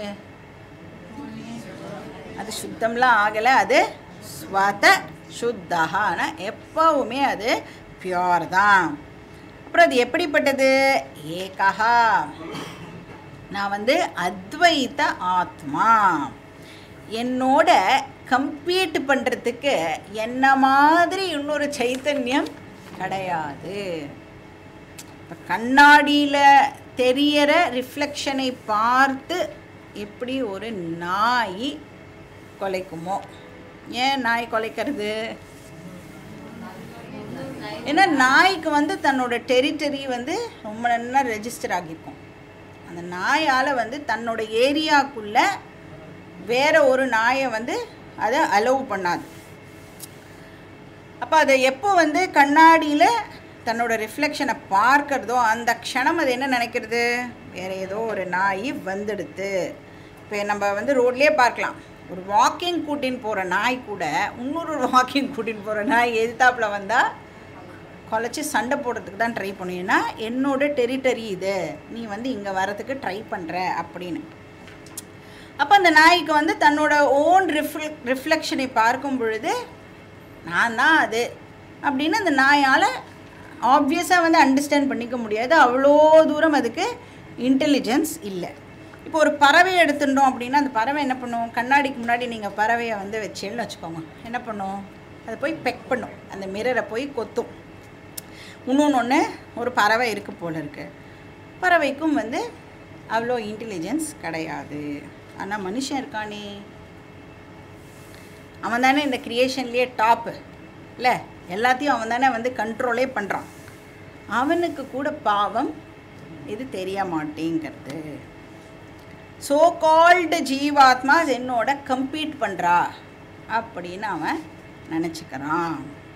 அது சுத்தம்லாம் ஆகலை அது ஸ்வத சுத்தகான எப்பவுமே அது பியோர் தான் அப்புறம் அது எப்படிப்பட்டது ஏகா நான் வந்து அத்வைத ஆத்மா என்னோட கம்பீட் பண்ணுறதுக்கு என்ன மாதிரி இன்னொரு சைத்தன்யம் கிடையாது இப்போ கண்ணாடியில் தெரியற ரிஃப்ளெக்ஷனை பார்த்து எப்படி ஒரு நாய் கொலைக்குமோ ஏன் நாய் கொலைக்கிறது ஏன்னா நாய்க்கு வந்து தன்னோட டெரிட்டரி வந்து ரொம்ப நல்லா ரெஜிஸ்டர் ஆகியிருக்கும் அந்த நாயால் வந்து தன்னோட ஏரியாக்குள்ளே வேற ஒரு நாயை வந்து அதை அலோவ் பண்ணாது அப்போ அதை எப்போ வந்து கண்ணாடியில் தன்னோட ரிஃப்ளெக்ஷனை பார்க்கறதோ அந்த க்ஷணம் அது என்ன நினைக்கிறது வேறு ஏதோ ஒரு நாய் வந்துடுது இப்போ நம்ம வந்து ரோட்லேயே பார்க்கலாம் ஒரு வாக்கிங் கூட்டின்னு போகிற நாய் கூட இன்னொரு வாக்கிங் கூட்டின்னு போகிற நாய் எதிர்த்தாப்பில் வந்தால் குலைச்சி சண்டை போடுறதுக்கு தான் ட்ரை பண்ணும் ஏன்னா என்னோட டெரிட்டரி இது நீ வந்து இங்கே வரதுக்கு ட்ரை பண்ணுற அப்படின்னு அப்போ அந்த நாய்க்கு வந்து தன்னோட ஓன் ரிஃப்ளெக் ரிஃப்ளெக்ஷனை பார்க்கும் பொழுது நான் தான் அது அப்படின்னு அந்த நாயால் ஆப்வியஸாக வந்து அண்டர்ஸ்டாண்ட் பண்ணிக்க முடியாது அவ்வளோ தூரம் அதுக்கு இன்டெலிஜென்ஸ் இல்லை இப்போ ஒரு பறவை எடுத்துட்டோம் அப்படின்னா அந்த பறவை என்ன பண்ணும் கண்ணாடிக்கு முன்னாடி நீங்கள் பறவையை வந்து வச்சேன்னு வச்சுக்கோங்க என்ன பண்ணும் அது போய் பெக் பண்ணும் அந்த மிரரை போய் கொத்தும் இன்னொன்று ஒன்று ஒரு பறவை இருக்குது போல இருக்கு பறவைக்கும் வந்து அவ்வளோ இன்டெலிஜென்ஸ் கிடையாது ஆனால் மனுஷன் இருக்கானே அவன் தானே இந்த க்ரியேஷன்லேயே டாப்பு இல்லை எல்லாத்தையும் அவன் தானே வந்து கண்ட்ரோலே பண்ணுறான் அவனுக்கு கூட பாவம் இது தெரிய மாட்டேங்கிறது ஸோ கால்டு ஜீவாத்மா என்னோட கம்பீட் பண்ணுறா அப்படின்னு அவன் நினச்சிக்கிறான்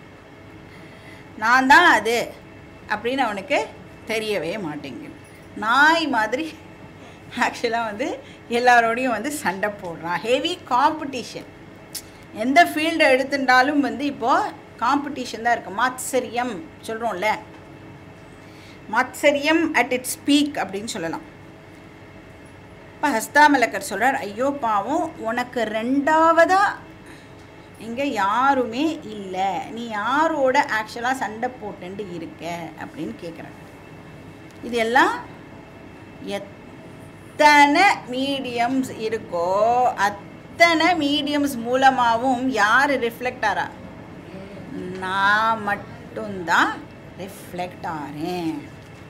நான் தான் அது அப்படின்னு அவனுக்கு தெரியவே மாட்டேங்குது நாய் மாதிரி ஆக்சுவலாக வந்து எல்லாரோடையும் வந்து சண்டை போடுறான் ஹெவி காம்படிஷன் எந்த ஃபீல்டை எடுத்துட்டாலும் வந்து இப்போது காம்படிஷன் தான் இருக்குது மாத்சரியம் சொல்கிறோம்ல மாத்சரியம் அட் இட்ஸ் பீக் அப்படின்னு சொல்லலாம் இப்போ ஹஸ்தாமலக்கர் சொல்கிறார் ஐயோ பாவம் உனக்கு ரெண்டாவதாக இங்கே யாருமே இல்லை நீ யாரோட ஆக்சுவலாக சண்டை போட்டுண்டு இருக்க அப்படின்னு கேட்குறாங்க இது எல்லாம் எத்தனை மீடியம்ஸ் இருக்கோ அத்தனை மீடியம்ஸ் மூலமாகவும் யார் ரிஃப்ளெக்ட் ஆறா நான் மட்டும்தான் ரிஃப்ளெக்ட் ஆறேன்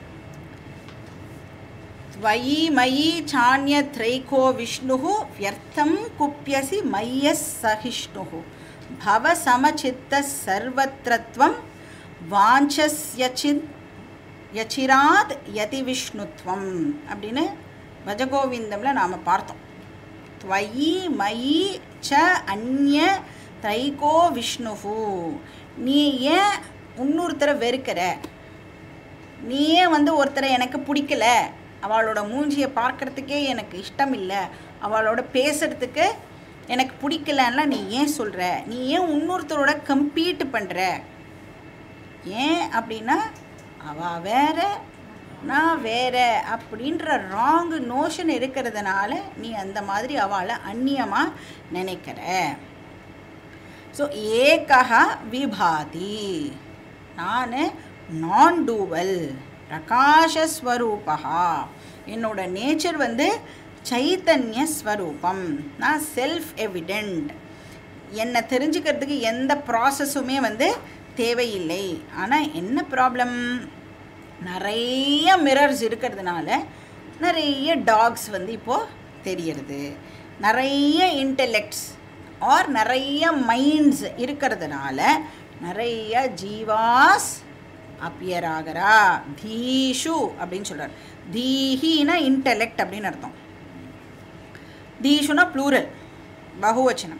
त्वयि मयि चान्यत्रैको विष्णुः व्यर्थं कुप्यसि मय्यः सहिष्णुः भवसमचित्तः सर्वत्र வாஞ்சஸ்யச்சித் யச்சிராத் யதி விஷ்ணுத்வம் அப்படின்னு பஜகோவிந்தம்ல நாம் பார்த்தோம் துவயி மயி ச அந்நிய தைகோ விஷ்ணுஹு நீ ஏன் இன்னொருத்தரை வெறுக்கிற நீ ஏன் வந்து ஒருத்தரை எனக்கு பிடிக்கல அவளோட மூஞ்சியை பார்க்கறதுக்கே எனக்கு இஷ்டம் இல்லை அவளோட பேசுறதுக்கு எனக்கு பிடிக்கலன்னா நீ ஏன் சொல்கிற நீ ஏன் இன்னொருத்தரோட கம்பீட் பண்ணுற ஏன் அப்படின்னா அவள் வேற நான் வேற அப்படின்ற ராங் நோஷன் இருக்கிறதுனால நீ அந்த மாதிரி அவளை அந்நியமாக நினைக்கிற ஸோ ஏகா விபாதி நான் நான் டூவல் பிரகாஷஸ்வரூபா என்னோட நேச்சர் வந்து சைத்தன்ய ஸ்வரூபம் நான் செல்ஃப் எவிடெண்ட் என்னை தெரிஞ்சுக்கிறதுக்கு எந்த ப்ராசஸுமே வந்து தேவையில்லை ஆனால் என்ன ப்ராப்ளம் நிறைய மிரர்ஸ் இருக்கிறதுனால நிறைய டாக்ஸ் வந்து இப்போது தெரியறது நிறைய இன்டெலெக்ட்ஸ் ஆர் நிறைய மைண்ட்ஸ் இருக்கிறதுனால நிறைய ஜீவாஸ் அப்பியர் ஆகிறா தீஷு அப்படின்னு சொல்கிறார் தீஹினா இன்டெலெக்ட் அப்படின்னு அர்த்தம் தீஷுனா ப்ளூரல் பகுவச்சனம்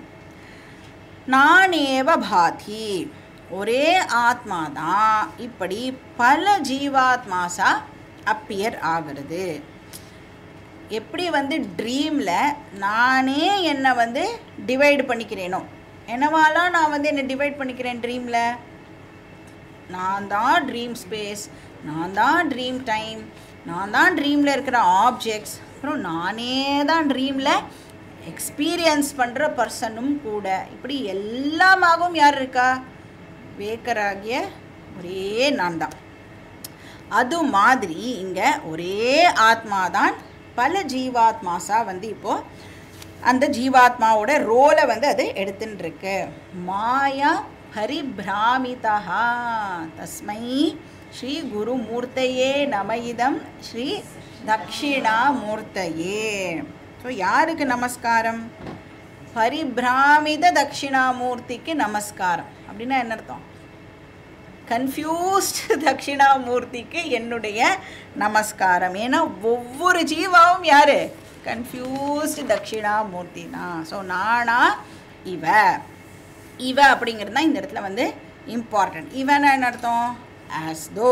நானேவ பாதி ஒரே ஆத்மா தான் இப்படி பல ஜீவாத்மாசா அப்பியர் ஆகிறது எப்படி வந்து ட்ரீமில் நானே என்னை வந்து டிவைட் பண்ணிக்கிறேனோ என்னவாலாம் நான் வந்து என்னை டிவைட் பண்ணிக்கிறேன் ட்ரீமில் நான் தான் ட்ரீம் ஸ்பேஸ் நான் தான் ட்ரீம் டைம் நான் தான் ட்ரீமில் இருக்கிற ஆப்ஜெக்ட்ஸ் அப்புறம் நானே தான் ட்ரீமில் எக்ஸ்பீரியன்ஸ் பண்ணுற பர்சனும் கூட இப்படி எல்லாமாகவும் யார் இருக்கா வேக்கராகிய ஒரே நான் தான் அது மாதிரி இங்கே ஒரே ஆத்மா தான் பல ஜீவாத்மாஸா வந்து இப்போது அந்த ஜீவாத்மாவோட ரோலை வந்து அது எடுத்துன்னு இருக்கு மாயா பரிபிராமிதா தஸ்மை ஸ்ரீ குருமூர்த்தையே நமயிதம் ஸ்ரீ தக்ஷிணாமூர்த்தையே ஸோ யாருக்கு நமஸ்காரம் பரிபிராமித தட்சிணாமூர்த்திக்கு நமஸ்காரம் அப்படின்னா என்ன அர்த்தம் கன்ஃபியூஸ்ட் தட்சிணாமூர்த்திக்கு என்னுடைய நமஸ்காரம் ஏன்னா ஒவ்வொரு ஜீவாவும் யார் கன்ஃபியூஸ்டு தட்சிணாமூர்த்தி தான் ஸோ நானா இவ இவ அப்படிங்கிறது தான் இந்த இடத்துல வந்து இம்பார்ட்டன்ட் இவனா என்ன அர்த்தம் ஆஸ் தோ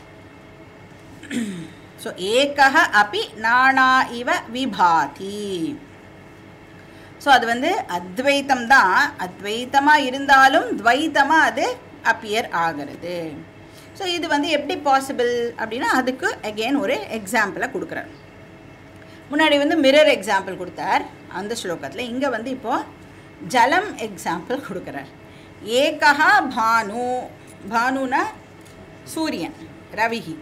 ஸோ ஏகः அப்பி நானா இவ விபாதி ஸோ அது வந்து அத்வைத்தம் தான் அத்வைத்தமாக இருந்தாலும் துவைத்தமாக அது அப்பியர் ஆகிறது ஸோ இது வந்து எப்படி பாசிபிள் அப்படின்னா அதுக்கு அகெயின் ஒரு எக்ஸாம்பிளை கொடுக்குறார் முன்னாடி வந்து மிரர் எக்ஸாம்பிள் கொடுத்தார் அந்த ஸ்லோகத்தில் இங்கே வந்து இப்போது ஜலம் எக்ஸாம்பிள் கொடுக்குறார் ஏகா பானு பானுனா சூரியன் ரவிஹி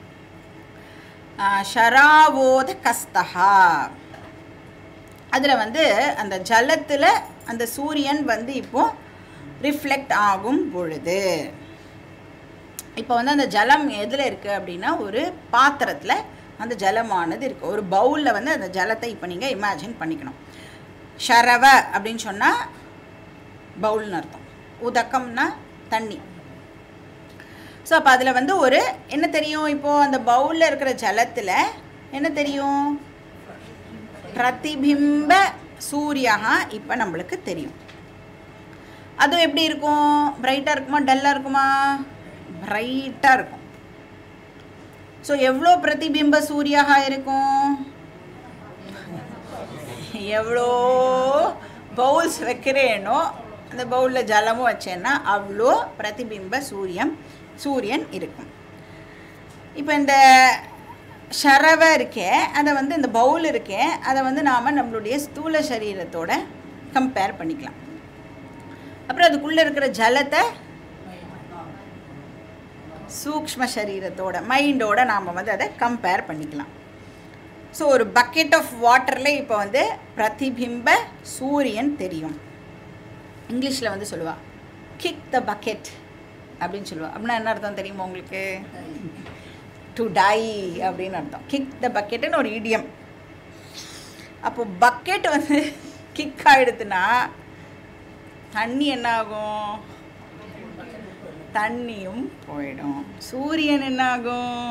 ஷராவோத கஸ்தஹா அதில் வந்து அந்த ஜலத்தில் அந்த சூரியன் வந்து இப்போ ரிஃப்ளெக்ட் ஆகும் பொழுது இப்போ வந்து அந்த ஜலம் எதில் இருக்குது அப்படின்னா ஒரு பாத்திரத்தில் அந்த ஜலமானது இருக்குது ஒரு பவுலில் வந்து அந்த ஜலத்தை இப்போ நீங்கள் இமேஜின் பண்ணிக்கணும் ஷரவ அப்படின்னு சொன்னால் பவுல்னு அர்த்தம் உதக்கம்னா தண்ணி ஸோ அப்போ அதில் வந்து ஒரு என்ன தெரியும் இப்போது அந்த பவுலில் இருக்கிற ஜலத்தில் என்ன தெரியும் பிரதிபிம்ப சூரியா இப்போ நம்மளுக்கு தெரியும் அதுவும் எப்படி இருக்கும் பிரைட்டாக இருக்குமா டல்லாக இருக்குமா பிரைட்டாக இருக்கும் ஸோ எவ்வளோ பிரதிபிம்ப சூரியாக இருக்கும் எவ்வளோ பவுல்ஸ் வைக்கிறேனோ அந்த பவுலில் ஜலமும் வச்சேன்னா அவ்வளோ பிரதிபிம்ப சூரியம் சூரியன் இருக்கும் இப்போ இந்த ஷரவை இருக்கே அதை வந்து இந்த பவுல் இருக்கே அதை வந்து நாம் நம்மளுடைய ஸ்தூல சரீரத்தோட கம்பேர் பண்ணிக்கலாம் அப்புறம் அதுக்குள்ளே இருக்கிற ஜலத்தை சூக்ஷ்ம சரீரத்தோட மைண்டோட நாம் வந்து அதை கம்பேர் பண்ணிக்கலாம் ஸோ ஒரு பக்கெட் ஆஃப் வாட்டரில் இப்போ வந்து பிரதிபிம்ப சூரியன் தெரியும் இங்கிலீஷில் வந்து சொல்லுவா கிக் த பக்கெட் அப்படின்னு சொல்லுவா அப்படின்னா என்ன அர்த்தம் தெரியுமா உங்களுக்கு டு டை அப்படின்னு அர்த்தம் கிக் த பக்கெட்டுன்னு ஒரு இடியம் அப்போ பக்கெட் வந்து கிக் ஆகிடுதுன்னா தண்ணி என்ன ஆகும் தண்ணியும் போயிடும் சூரியன் என்ன ஆகும்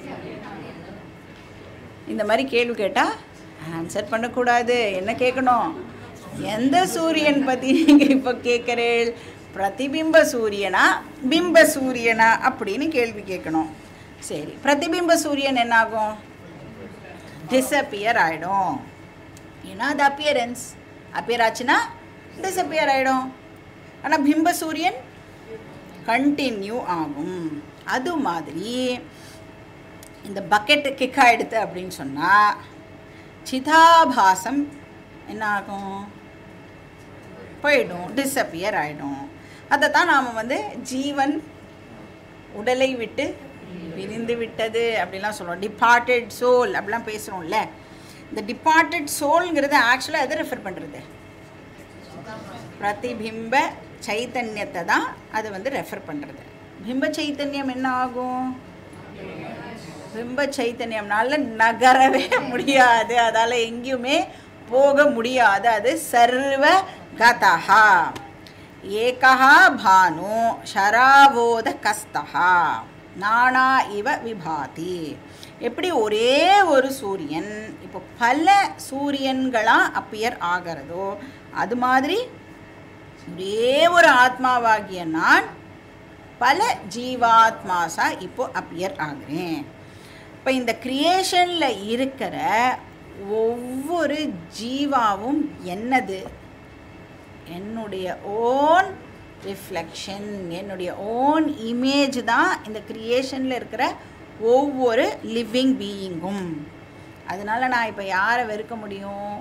இந்த மாதிரி கேள்வி கேட்டால் ஆன்சர் பண்ணக்கூடாது என்ன கேட்கணும் எந்த சூரியன் பற்றி நீங்கள் இப்போ கேட்குறேள் பிரதிபிம்ப சூரியனா பிம்ப சூரியனா அப்படின்னு கேள்வி கேட்கணும் சரி பிரதிபிம்ப சூரியன் என்னாகும் டிஸப்பியர் ஆகிடும் ஏன்னா அது அப்பியரன்ஸ் அப்பியர் ஆச்சுன்னா டிஸப்பியர் ஆகிடும் ஆனால் பிம்ப சூரியன் கண்டினியூ ஆகும் அது மாதிரி இந்த பக்கெட்டு கிக் ஆகிடுது அப்படின்னு சொன்னால் சிதாபாசம் என்ன ஆகும் போயிடும் டிஸப்பியர் ஆகிடும் அதை தான் நாம் வந்து ஜீவன் உடலை விட்டு பிரிந்து விட்டது அப்படிலாம் சொல்லுவோம் டிபார்ட்டட் சோல் அப்படிலாம் பேசுகிறோம்ல இந்த டிபார்ட்டட் சோல்ங்கிறது ஆக்சுவலாக எதை ரெஃபர் பண்ணுறது பிரதிபிம்ப சைத்தன்யத்தை தான் அது வந்து ரெஃபர் பண்ணுறது பிம்ப சைத்தன்யம் என்ன ஆகும் பிம்ப சைத்தன்யம்னால நகரவே முடியாது அதால் எங்கேயுமே போக முடியாது அது சர்வ கதா ஏகா பானு ஷராவோத கஸ்தகா நானா இவ விபாதி எப்படி ஒரே ஒரு சூரியன் இப்போ பல சூரியன்களாக அப்பியர் ஆகிறதோ அது மாதிரி ஒரே ஒரு ஆத்மாவாகிய நான் பல ஜீவாத்மாசா இப்போ அப்பியர் ஆகிறேன் இப்போ இந்த கிரியேஷனில் இருக்கிற ஒவ்வொரு ஜீவாவும் என்னது என்னுடைய ஓன் ரிஃப்ளெக்ஷன் என்னுடைய ஓன் இமேஜ் தான் இந்த கிரியேஷனில் இருக்கிற ஒவ்வொரு லிவிங் பீயிங்கும் அதனால நான் இப்போ யாரை வெறுக்க முடியும்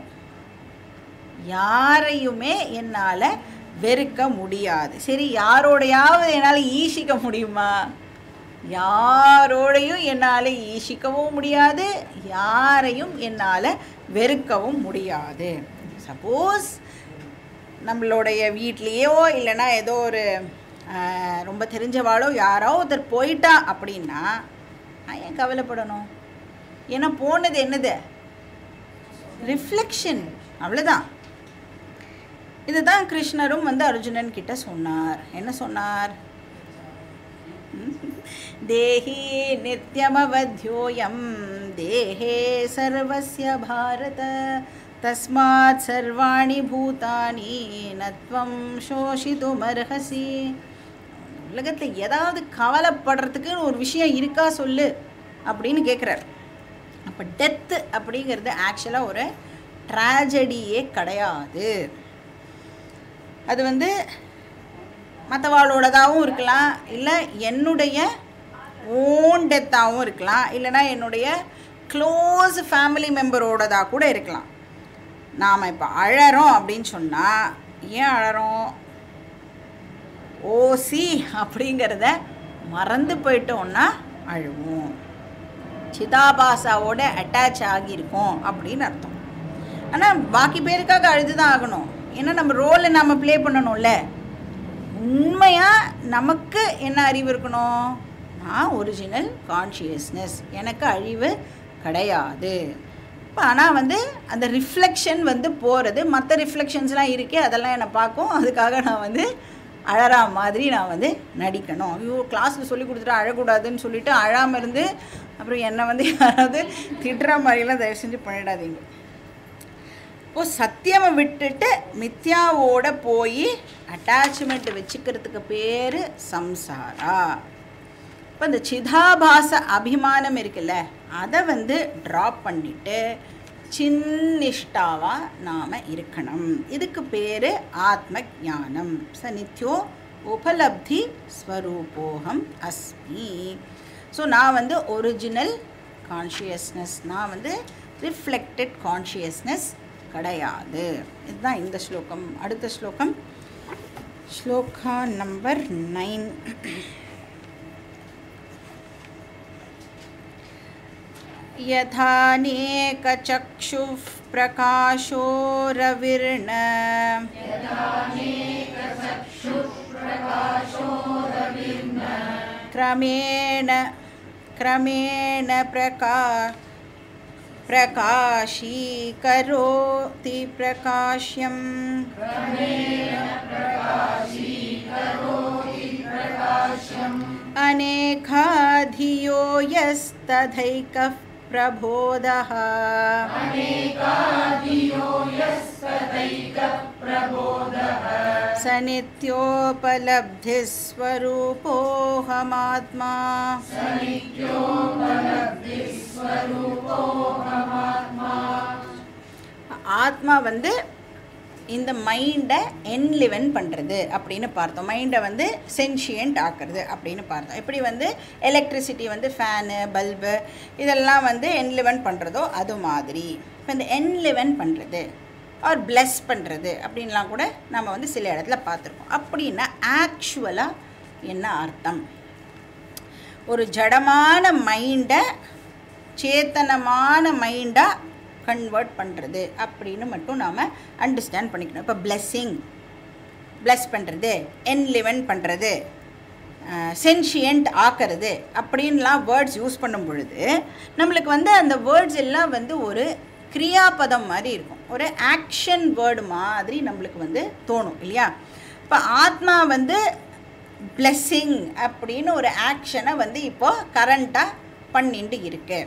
யாரையுமே என்னால் வெறுக்க முடியாது சரி யாரோடையாவது என்னால் ஈசிக்க முடியுமா யாரோடையும் என்னால் ஈசிக்கவும் முடியாது யாரையும் என்னால் வெறுக்கவும் முடியாது சப்போஸ் நம்மளுடைய வீட்லேயோ இல்லைன்னா ஏதோ ஒரு ஆஹ், ரொம்ப தெரிஞ்சவாளோ யாரோ ஒருத்தர் போயிட்டா அப்படின்னா நான் ஏன் கவலைப்படணும் ஏன்னா போனது என்னது ரிஃப்ளெக்ஷன் அவ்வளோதான் இதுதான் கிருஷ்ணரும் வந்து அர்ஜுனன் கிட்ட சொன்னார் என்ன சொன்னார் தேஹி நித்யமவத்யோயம் தேஹே சர்வஸ்ய பாரத தஸ்மாத் சர்வாணி பூதானி நத்வம் சோஷிதுமர்ஹசி உலகத்தில் ஏதாவது கவலைப்படுறதுக்குன்னு ஒரு விஷயம் இருக்கா சொல்லு அப்படின்னு கேட்குறார் அப்போ டெத்து அப்படிங்கிறது ஆக்சுவலாக ஒரு ட்ராஜடியே கிடையாது அது வந்து மற்றவாளோடதாகவும் இருக்கலாம் இல்லை என்னுடைய ஓன் டெத்தாகவும் இருக்கலாம் இல்லைன்னா என்னுடைய க்ளோஸ் ஃபேமிலி மெம்பரோடதாக கூட இருக்கலாம் நாம் இப்போ அழறோம் அப்படின்னு சொன்னால் ஏன் அழறோம் ஓசி அப்படிங்கிறத மறந்து போயிட்டோம்னா அழுவோம் சிதாபாசாவோட அட்டாச் ஆகியிருக்கோம் அப்படின்னு அர்த்தம் ஆனால் பாக்கி பேருக்காக அழுது தான் ஆகணும் ஏன்னா நம்ம ரோலை நம்ம ப்ளே பண்ணணும்ல உண்மையாக நமக்கு என்ன அறிவு இருக்கணும் நான் ஒரிஜினல் கான்ஷியஸ்னஸ் எனக்கு அழிவு கிடையாது இப்போ ஆனால் வந்து அந்த ரிஃப்ளெக்ஷன் வந்து போகிறது மற்ற ரிஃப்ளெக்ஷன்ஸ்லாம் இருக்கே அதெல்லாம் என்னை பார்க்கும் அதுக்காக நான் வந்து அழறா மாதிரி நான் வந்து நடிக்கணும் ஐயோ கிளாஸில் சொல்லி கொடுத்துட்டு அழக்கூடாதுன்னு சொல்லிட்டு அழாமல் இருந்து அப்புறம் என்னை வந்து யாராவது திட்டுற மாதிரிலாம் தயவு செஞ்சு பண்ணிடாதீங்க இப்போ சத்தியமை விட்டுட்டு மித்யாவோட போய் அட்டாச்மெண்ட் வச்சுக்கிறதுக்கு பேர் சம்சாரா இப்போ இந்த சிதாபாச அபிமானம் இருக்குல்ல அதை வந்து ட்ராப் பண்ணிட்டு சின்னிஷ்டாவாக நாம் இருக்கணும் இதுக்கு பேர் ஆத்ம ஞானம் ச நித்யோ உபலப்தி ஸ்வரூபோகம் அஸ்மி ஸோ நான் வந்து ஒரிஜினல் கான்ஷியஸ்னஸ் நான் வந்து ரிஃப்ளெக்டட் கான்ஷியஸ்னஸ் கிடையாது இதுதான் இந்த ஸ்லோகம் அடுத்த ஸ்லோகம் ஸ்லோகா நம்பர் நைன் यथानेकचक्षुः प्रकाशो रविर्न क्रमेण क्रमेण प्रका प्रकाशीकरोति प्रकाश्यम् अनेकाधियो यस्तथैकः प्रबोधः स नित्योपलब्धिस्वरूपोऽहमात्मा ஆத்மா வந்து இந்த மைண்டை என்லிவன் பண்ணுறது அப்படின்னு பார்த்தோம் மைண்டை வந்து சென்ஷியன்ட் ஆக்குறது அப்படின்னு பார்த்தோம் எப்படி வந்து எலக்ட்ரிசிட்டி வந்து ஃபேனு பல்பு இதெல்லாம் வந்து என்லிவன் பண்ணுறதோ அது மாதிரி இப்போ இந்த என்லிவன் பண்ணுறது ஆர் bless பண்ணுறது அப்படின்லாம் கூட நம்ம வந்து சில இடத்துல பார்த்துருக்கோம் அப்படின்னா ஆக்சுவலாக என்ன அர்த்தம் ஒரு ஜடமான மைண்டை சேத்தனமான மைண்டாக கன்வெர்ட் பண்ணுறது அப்படின்னு மட்டும் நாம் அண்டர்ஸ்டாண்ட் பண்ணிக்கணும் இப்போ பிளெஸ்ஸிங் bless பண்ணுறது என்லிவன் பண்ணுறது சென்ஷியன்ட் ஆக்கிறது அப்படின்லாம் வேர்ட்ஸ் யூஸ் பண்ணும் பொழுது நம்மளுக்கு வந்து அந்த வேர்ட்ஸ் எல்லாம் வந்து ஒரு கிரியாபதம் மாதிரி இருக்கும் ஒரு ஆக்ஷன் வேர்டு மாதிரி நம்மளுக்கு வந்து தோணும் இல்லையா இப்போ ஆத்மா வந்து blessing அப்படின்னு ஒரு ஆக்ஷனை வந்து இப்போ கரண்ட்டாக பண்ணிட்டு இருக்கு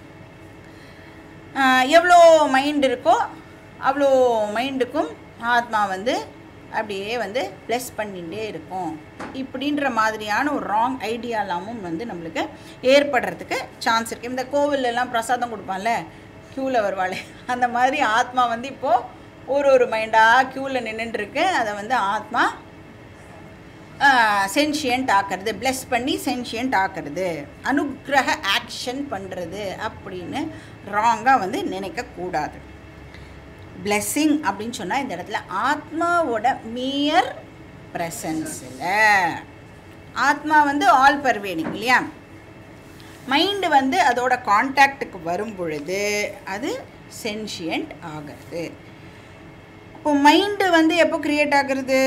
ஆஹ் எவ்வளோ மைண்ட் இருக்கோ அவ்வளோ மைண்டுக்கும் ஆத்மா வந்து அப்படியே வந்து ப்ளஸ் பண்ணிகிட்டே இருக்கும் இப்படின்ற மாதிரியான ஒரு ராங் ஐடியாலாமும் வந்து நம்மளுக்கு ஏற்படுறதுக்கு சான்ஸ் இருக்குது இந்த கோவில்ல எல்லாம் பிரசாதம் கொடுப்பான்ல க்யூவில் வருவாளே அந்த மாதிரி ஆத்மா வந்து இப்போது ஒரு ஒரு மைண்டாக க்யூவில் நின்றுட்டுருக்கு அதை வந்து ஆத்மா சென்ஷியன்ட் ஆக்கிறது bless பண்ணி சென்ஷியன்ட் ஆக்கிறது அனுக்கிரக ஆக்ஷன் பண்ணுறது அப்படின்னு ராங்காக வந்து நினைக்கக்கூடாது blessing அப்படின்னு சொன்னால் இந்த இடத்துல ஆத்மாவோட மியர் ப்ரெசன்ஸில் ஆத்மா வந்து ஆல் பர்வேடிங் இல்லையா மைண்டு வந்து அதோட காண்டாக்டுக்கு வரும் பொழுது அது சென்ஷியன்ட் ஆகிறது இப்போ மைண்டு வந்து எப்போ க்ரியேட் ஆகுறது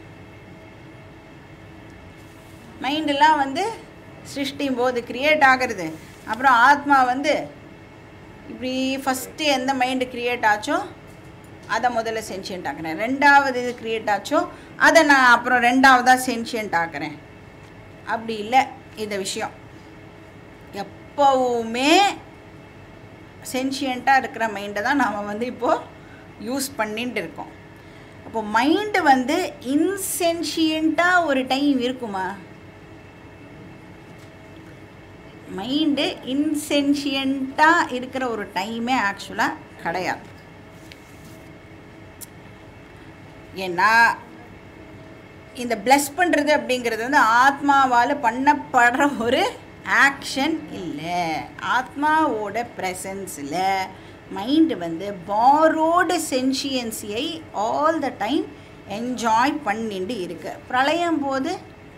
மைண்டெல்லாம் வந்து சிருஷ்டியும் போது க்ரியேட் ஆகிறது அப்புறம் ஆத்மா வந்து இப்படி ஃபஸ்ட்டு எந்த மைண்டு க்ரியேட் ஆச்சோ அதை முதல்ல சென்ஷியன்ட் ஆக்குறேன் ரெண்டாவது இது க்ரியேட் ஆச்சோ அதை நான் அப்புறம் ரெண்டாவதாக சென்ஷியன்ட் ஆக்குறேன் அப்படி இல்லை இந்த விஷயம் எப்போவுமே சென்ஷியண்ட்டாக இருக்கிற மைண்டை தான் நாம் வந்து இப்போது யூஸ் பண்ணிட்டு இருக்கோம் அப்போ மைண்டு வந்து இன்சென்ஷியண்ட்டாக ஒரு டைம் இருக்குமா மைண்டு இன்சென்ஷியண்ட்டாக இருக்கிற ஒரு டைமே ஆக்சுவலாக கிடையாது ஏன்னா இந்த ப்ளஸ் பண்ணுறது அப்படிங்கிறது வந்து ஆத்மாவால் பண்ணப்படுற ஒரு ஆக்ஷன் இல்லை ஆத்மாவோட ப்ரெசன்ஸில் மைண்டு வந்து பாரோடு சென்ஷியன்சியை ஆல் த டைம் என்ஜாய் பண்ணிட்டு இருக்கு பிரளயம் போது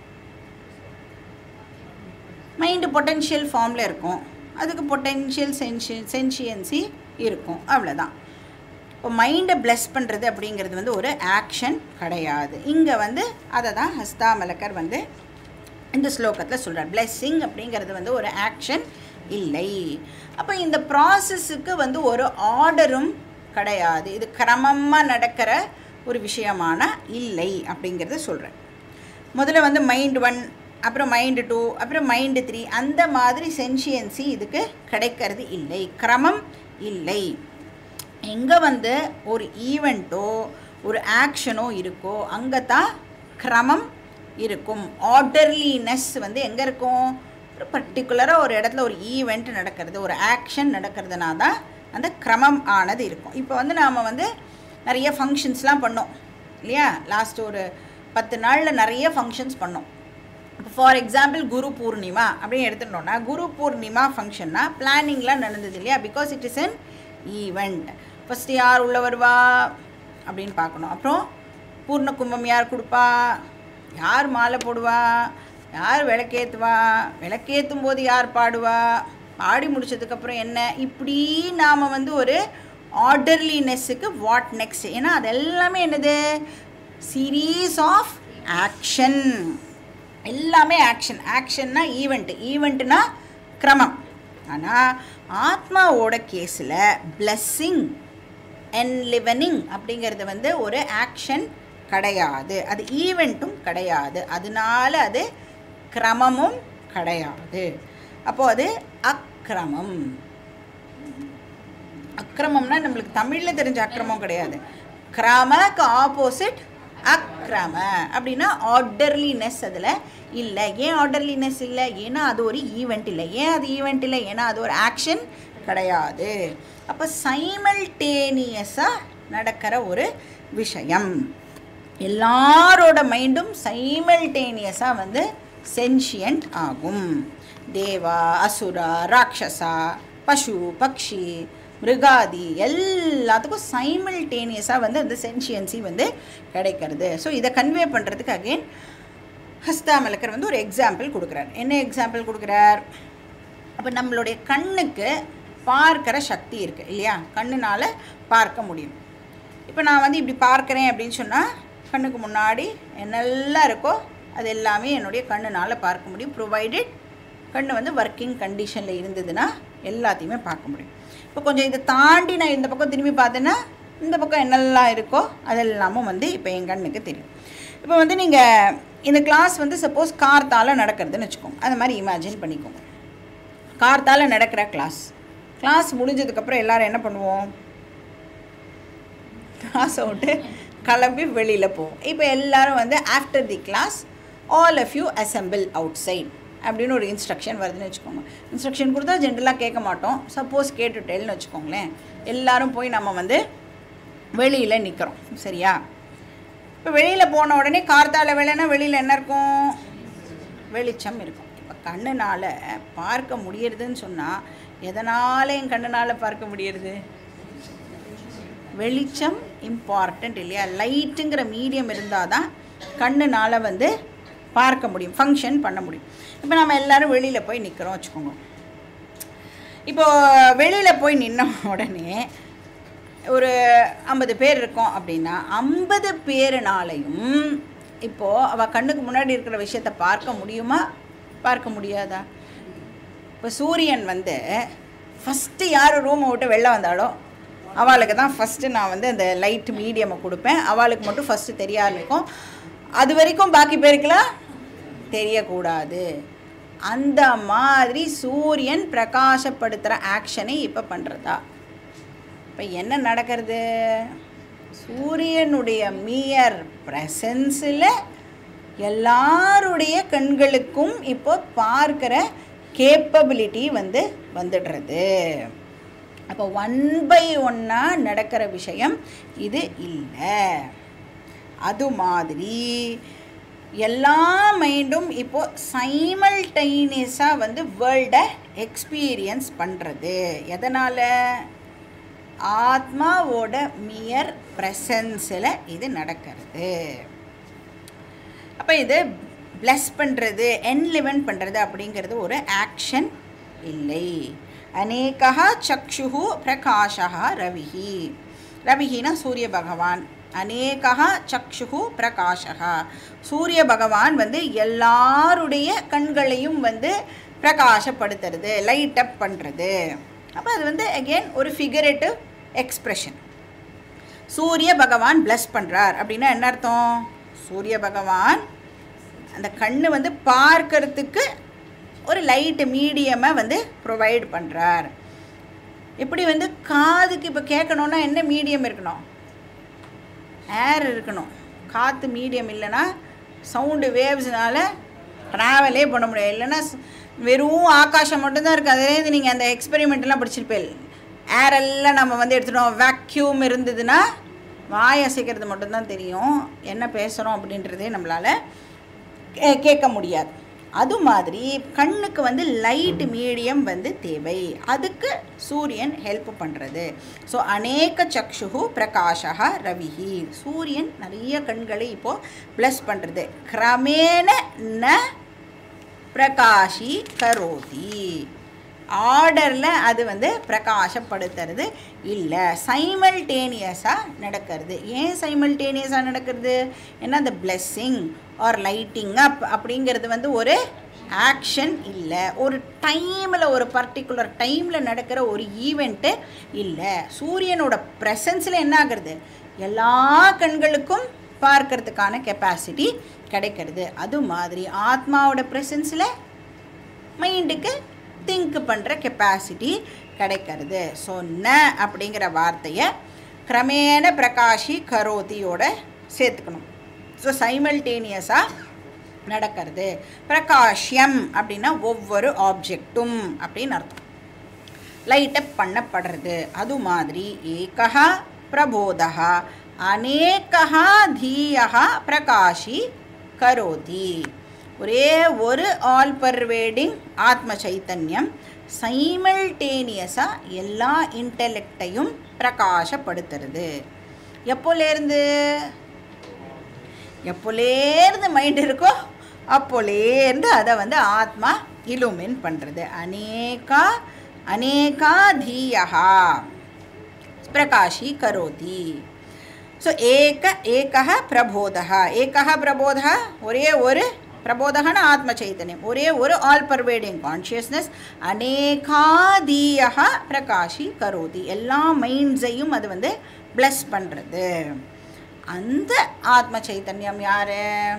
மைண்டு பொட்டென்ஷியல் ஃபார்மில் இருக்கும் அதுக்கு பொட்டென்ஷியல் சென்ஷி சென்ஷியன்சி இருக்கும் அவ்வளோதான் இப்போ மைண்டை ப்ளஸ் பண்ணுறது அப்படிங்கிறது வந்து ஒரு ஆக்ஷன் கிடையாது இங்கே வந்து அதை தான் ஹஸ்தாமலக்கர் வந்து இந்த ஸ்லோகத்தில் சொல்கிறார் blessing அப்படிங்கிறது வந்து ஒரு ஆக்ஷன் இல்லை அப்போ இந்த ப்ராசஸுக்கு வந்து ஒரு ஆர்டரும் கிடையாது இது கிரமமாக நடக்கிற ஒரு விஷயமான இல்லை அப்படிங்கிறத சொல்கிறேன் முதல்ல வந்து மைண்ட் ஒன் அப்புறம் மைண்டு டூ அப்புறம் மைண்டு த்ரீ அந்த மாதிரி சென்ஷியன்சி இதுக்கு கிடைக்கிறது இல்லை கிரமம் இல்லை எங்கே வந்து ஒரு ஈவெண்ட்டோ ஒரு ஆக்ஷனோ இருக்கோ அங்கே தான் கிரமம் இருக்கும் ஆர்டர்லினஸ் வந்து எங்கே இருக்கும் ஒரு பர்டிகுலராக ஒரு இடத்துல ஒரு ஈவெண்ட் நடக்கிறது ஒரு ஆக்ஷன் நடக்கிறதுனா தான் அந்த கிரமம் ஆனது இருக்கும் இப்போ வந்து நாம் வந்து நிறைய ஃபங்க்ஷன்ஸ்லாம் பண்ணோம் இல்லையா லாஸ்ட் ஒரு பத்து நாளில் நிறைய ஃபங்க்ஷன்ஸ் பண்ணோம் இப்போ ஃபார் எக்ஸாம்பிள் குரு பூர்ணிமா அப்படின்னு எடுத்துட்டோம்னா குரு பூர்ணிமா ஃபங்க்ஷன்னா பிளானிங்லாம் நடந்தது இல்லையா because it is an event first யார் உள்ள வருவா அப்படின்னு பார்க்கணும் அப்புறம் பூர்ண கும்பம் யார் கொடுப்பா யார் மாலை போடுவா யார் விளக்கேற்றுவா விளக்கேற்றும் போது யார் பாடுவா பாடி முடிச்சதுக்கப்புறம் என்ன இப்படி நாம் வந்து ஒரு ஆர்டர்லினஸ்ஸுக்கு வாட் நெக்ஸ்ட் ஏன்னா அது எல்லாமே என்னது சீரீஸ் ஆஃப் ஆக்ஷன் எல்லாமே ஆக்ஷன் ஆக்ஷன்னா ஈவெண்ட்டு ஈவெண்ட்டுனா கிரமம் ஆனால் ஆத்மாவோட கேஸில் பிளஸ்ஸிங் என்லிவனிங் அப்படிங்கிறது வந்து ஒரு ஆக்ஷன் கிடையாது அது ஈவெண்ட்டும் கிடையாது அதனால அது கிரமமும் கிடையாது அப்போது அது அக்கிரமம் அக்கிரமம்னா நம்மளுக்கு தமிழில் தெரிஞ்ச அக்கிரமம் கிடையாது கிரமக்கு ஆப்போசிட் அக்ரம அப்படின்னா ஆர்டர்லினஸ் அதில் இல்லை ஏன் ஆர்டர்லினஸ் இல்லை ஏன்னா அது ஒரு ஈவெண்ட் இல்லை ஏன் அது ஈவெண்ட் இல்லை ஏன்னா அது ஒரு ஆக்ஷன் கிடையாது அப்போ சைமல்டேனியஸாக நடக்கிற ஒரு விஷயம் எல்லாரோட மைண்டும் சைமல்டேனியஸாக வந்து சென்ஷியன்ட் ஆகும் தேவா அசுரா ராட்சசா பசு பக்ஷி மிருகாதி எல்லாத்துக்கும் சைமல்டேனியஸாக வந்து அந்த சென்ஷியன்சி வந்து கிடைக்கிறது ஸோ இதை கன்வே பண்ணுறதுக்கு அகெயின் ஹஸ்தாமலக்கர் வந்து ஒரு எக்ஸாம்பிள் கொடுக்குறார் என்ன எக்ஸாம்பிள் கொடுக்குறார் அப்போ நம்மளுடைய கண்ணுக்கு பார்க்கிற சக்தி இருக்குது இல்லையா கண்ணுனால் பார்க்க முடியும் இப்போ நான் வந்து இப்படி பார்க்குறேன் அப்படின்னு சொன்னால் கண்ணுக்கு முன்னாடி என்னெல்லாம் இருக்கோ அது எல்லாமே என்னுடைய கண்ணுனால் பார்க்க முடியும் ப்ரொவைடட் கண்ணு வந்து ஒர்க்கிங் கண்டிஷனில் இருந்ததுன்னா எல்லாத்தையுமே பார்க்க முடியும் இப்போ கொஞ்சம் இதை தாண்டி நான் இந்த பக்கம் திரும்பி பார்த்தேன்னா இந்த பக்கம் என்னெல்லாம் இருக்கோ அதெல்லாமும் வந்து இப்போ என் கண்ணுக்கு தெரியும் இப்போ வந்து நீங்கள் இந்த கிளாஸ் வந்து சப்போஸ் கார்த்தால நடக்கிறதுன்னு வச்சுக்கோங்க அந்த மாதிரி இமேஜின் பண்ணிக்கோங்க கார்த்தால நடக்கிற கிளாஸ் கிளாஸ் முடிஞ்சதுக்கப்புறம் எல்லாரும் என்ன பண்ணுவோம் கிளாஸை விட்டு கிளம்பி வெளியில் போவோம் இப்போ எல்லாரும் வந்து after the class all of you assemble outside அப்படின்னு ஒரு இன்ஸ்ட்ரக்ஷன் வருதுன்னு வச்சுக்கோங்க இன்ஸ்ட்ரக்ஷன் கொடுத்தா ஜென்ரலாக கேட்க மாட்டோம் சப்போஸ் கேட்டுட்டேன்னு வச்சுக்கோங்களேன் எல்லாரும் போய் நம்ம வந்து வெளியில் நிற்கிறோம் சரியா இப்போ வெளியில் போன உடனே கார்த்தால வேலைன்னா வெளியில் என்ன இருக்கும் வெளிச்சம் இருக்கும் இப்போ கண்ணுனால் பார்க்க முடியறதுன்னு சொன்னால் எதனால் என் கண்ணுனால் பார்க்க முடியறது வெளிச்சம் இம்பார்ட்டண்ட் இல்லையா லைட்டுங்கிற மீடியம் இருந்தால் தான் கண்ணுனால் வந்து பார்க்க முடியும் ஃபங்க்ஷன் பண்ண முடியும் இப்போ நம்ம எல்லாரும் வெளியில் போய் நிற்கிறோம் வச்சுக்கோங்க இப்போ வெளியில் போய் நின்ன உடனே ஒரு ஐம்பது பேர் இருக்கோம் அப்படின்னா ஐம்பது பேருனாலையும் இப்போது அவள் கண்ணுக்கு முன்னாடி இருக்கிற விஷயத்தை பார்க்க முடியுமா பார்க்க முடியாதா இப்போ சூரியன் வந்து ஃபஸ்ட்டு யார் ரூமை விட்டு வெளில வந்தாலோ அவளுக்கு தான் ஃபஸ்ட்டு நான் வந்து அந்த லைட் மீடியமை கொடுப்பேன் அவளுக்கு மட்டும் ஃபஸ்ட்டு தெரிய ஆரம்பிக்கும் அது வரைக்கும் பாக்கி பேருக்குலாம் தெரியக்கூடாது அந்த மாதிரி சூரியன் பிரகாசப்படுத்துகிற ஆக்ஷனை இப்போ பண்ணுறதா இப்போ என்ன நடக்கிறது சூரியனுடைய மியர் ப்ரெசன்ஸில் எல்லாருடைய கண்களுக்கும் இப்போ பார்க்குற கேப்பபிலிட்டி வந்து வந்துடுறது அப்போ ஒன் பை ஒன்னாக நடக்கிற விஷயம் இது இல்லை அது மாதிரி எல்லா மைண்டும் இப்போ சைமல்டைனியஸாக வந்து வேர்ல்டை எக்ஸ்பீரியன்ஸ் பண்ணுறது எதனால் ஆத்மாவோட மியர் ப்ரெசன்ஸில் இது நடக்கிறது அப்போ இது ப்ளஸ் பண்ணுறது என்லிவன் பண்ணுறது அப்படிங்கிறது ஒரு ஆக்ஷன் இல்லை அநேகா சக்ஷு பிரகாஷா ரவிஹி ரவிஹினா சூரிய பகவான் அநேகா சக்ஷு பிரகாஷா சூரிய பகவான் வந்து எல்லாருடைய கண்களையும் வந்து பிரகாசப்படுத்துறது லைட் அப் பண்ணுறது அப்போ அது வந்து அகெயின் ஒரு ஃபிகரேட்டிவ் எக்ஸ்ப்ரெஷன் சூரிய பகவான் ப்ளஸ் பண்ணுறார் அப்படின்னா என்ன அர்த்தம் சூரிய பகவான் அந்த கண்ணு வந்து பார்க்கறதுக்கு ஒரு லைட் மீடியமை வந்து ப்ரொவைட் பண்ணுறார் எப்படி வந்து காதுக்கு இப்போ கேட்கணுன்னா என்ன மீடியம் இருக்கணும் ஏர் இருக்கணும் காற்று மீடியம் இல்லைன்னா சவுண்டு வேவ்ஸ்னால ட்ராவலே பண்ண முடியாது இல்லைன்னா ஸ்- வெறும் ஆகாசம் மட்டும்தான் இருக்குது அதுலேருந்து நீங்கள் அந்த எக்ஸ்பெரிமெண்ட்லாம் படிச்சிருப்பேன் ஏர் எல்லாம் நம்ம வந்து எடுத்துட்டோம் வேக்யூம் இருந்ததுன்னா வாய் அசைக்கிறது மட்டும்தான் தெரியும் என்ன பேசுகிறோம் அப்படின்றதே நம்மளால் கே- கேட்க முடியாது அது மாதிரி கண்ணுக்கு வந்து லைட் மீடியம் வந்து தேவை அதுக்கு சூரியன் ஹெல்ப் பண்ணுறது ஸோ அநேக சக்ஷு பிரகாஷா ரவிஹி சூரியன் நிறைய கண்களை இப்போது ப்ளஸ் பண்ணுறது கிரமேண ந பிரகாஷி கரோதி ஆர்டரில் அது வந்து பிரகாசப்படுத்துறது இல்லை சைமல்டேனியஸாக நடக்கிறது ஏன் சைமல்டேனியஸாக நடக்கிறது ஏன்னா அந்த பிளெஸ்ஸிங் ஆர் லைட்டிங் அப் அப்படிங்கிறது வந்து ஒரு ஆக்ஷன் இல்லை ஒரு டைமில் ஒரு பர்டிகுலர் டைமில் நடக்கிற ஒரு ஈவெண்ட்டு இல்லை சூரியனோட ப்ரெசன்ஸில் என்ன ஆகுறது எல்லா கண்களுக்கும் பார்க்கறதுக்கான கெப்பாசிட்டி கிடைக்கிறது அது மாதிரி ஆத்மாவோட ப்ரெசன்ஸில் மைண்டுக்கு திங்க் பண்ணுற கெப்பாசிட்டி கிடைக்கிறது ஸோ ந அப்படிங்கிற வார்த்தையை கிரமேண பிரகாஷி கரோதியோட சேர்த்துக்கணும் ஸோ சைமல்டேனியஸாக நடக்கிறது பிரகாஷ்யம் அப்படின்னா ஒவ்வொரு ஆப்ஜெக்ட்டும் அப்படின்னு அர்த்தம் லைட்டப் பண்ணப்படுறது அது மாதிரி ஏகா பிரபோதா அநேகா தீயா பிரகாஷி கரோதி ஒரே ஒரு ஆல் பர்வேடிங் ஆத்ம சைத்தன்யம் சைமல்டேனியஸாக எல்லா இன்டெலெக்டையும் பிரகாசப்படுத்துறது எப்போலேருந்து எப்போலேருந்து மைண்ட் இருக்கோ அப்போலேருந்து அதை வந்து ஆத்மா இலுமின் பண்ணுறது அநேகா अनेका धीयः प्रकाशीकरोति ஸோ ஏக ஏகः பிரபோதः ஏகः பிரபோதः ஒரே ஒரு பிரபோதகன ஆத்ம சைத்தன்யம் ஒரே ஒரு ஆல் பர்வேடிங் கான்ஷியஸ்னஸ் அநேகாதீயக பிரகாஷி கரோதி எல்லா மைண்ட்ஸையும் அது வந்து ப்ளஸ் பண்ணுறது அந்த ஆத்ம சைத்தன்யம் யார்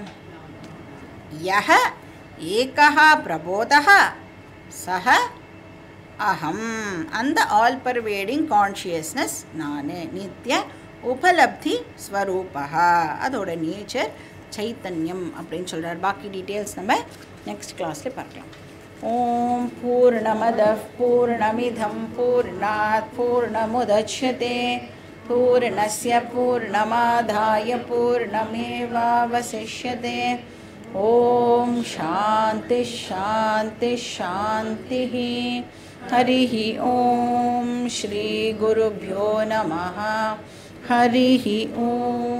யஹ ஏகः பிரபோதः சஹ அகம் அந்த ஆல் பர்வேடிங் கான்ஷியஸ்னஸ் நான் நித்திய உபலப்தி ஸ்வரூபா அதோட நேச்சர் சைத்தன்யம் அப்படின்னு சொல்கிறார் பாக்கி டீட்டெயில்ஸ் நம்ம நெக்ஸ்ட் கிளாஸில் பார்க்கலாம் ஓம் பூர்ணமத பூர்ணமிதம் பூர்ணாத் பூர்ணமுதட்சதே பூர்ணஸ்ய பூர்ணமாதாய பூர்ணமேவாவசிஷ்யதே ॐ शान्तिः शान्तिः शान्तिः हरिः ॐ श्रीगुरुभ्यो नमः हरिः ॐ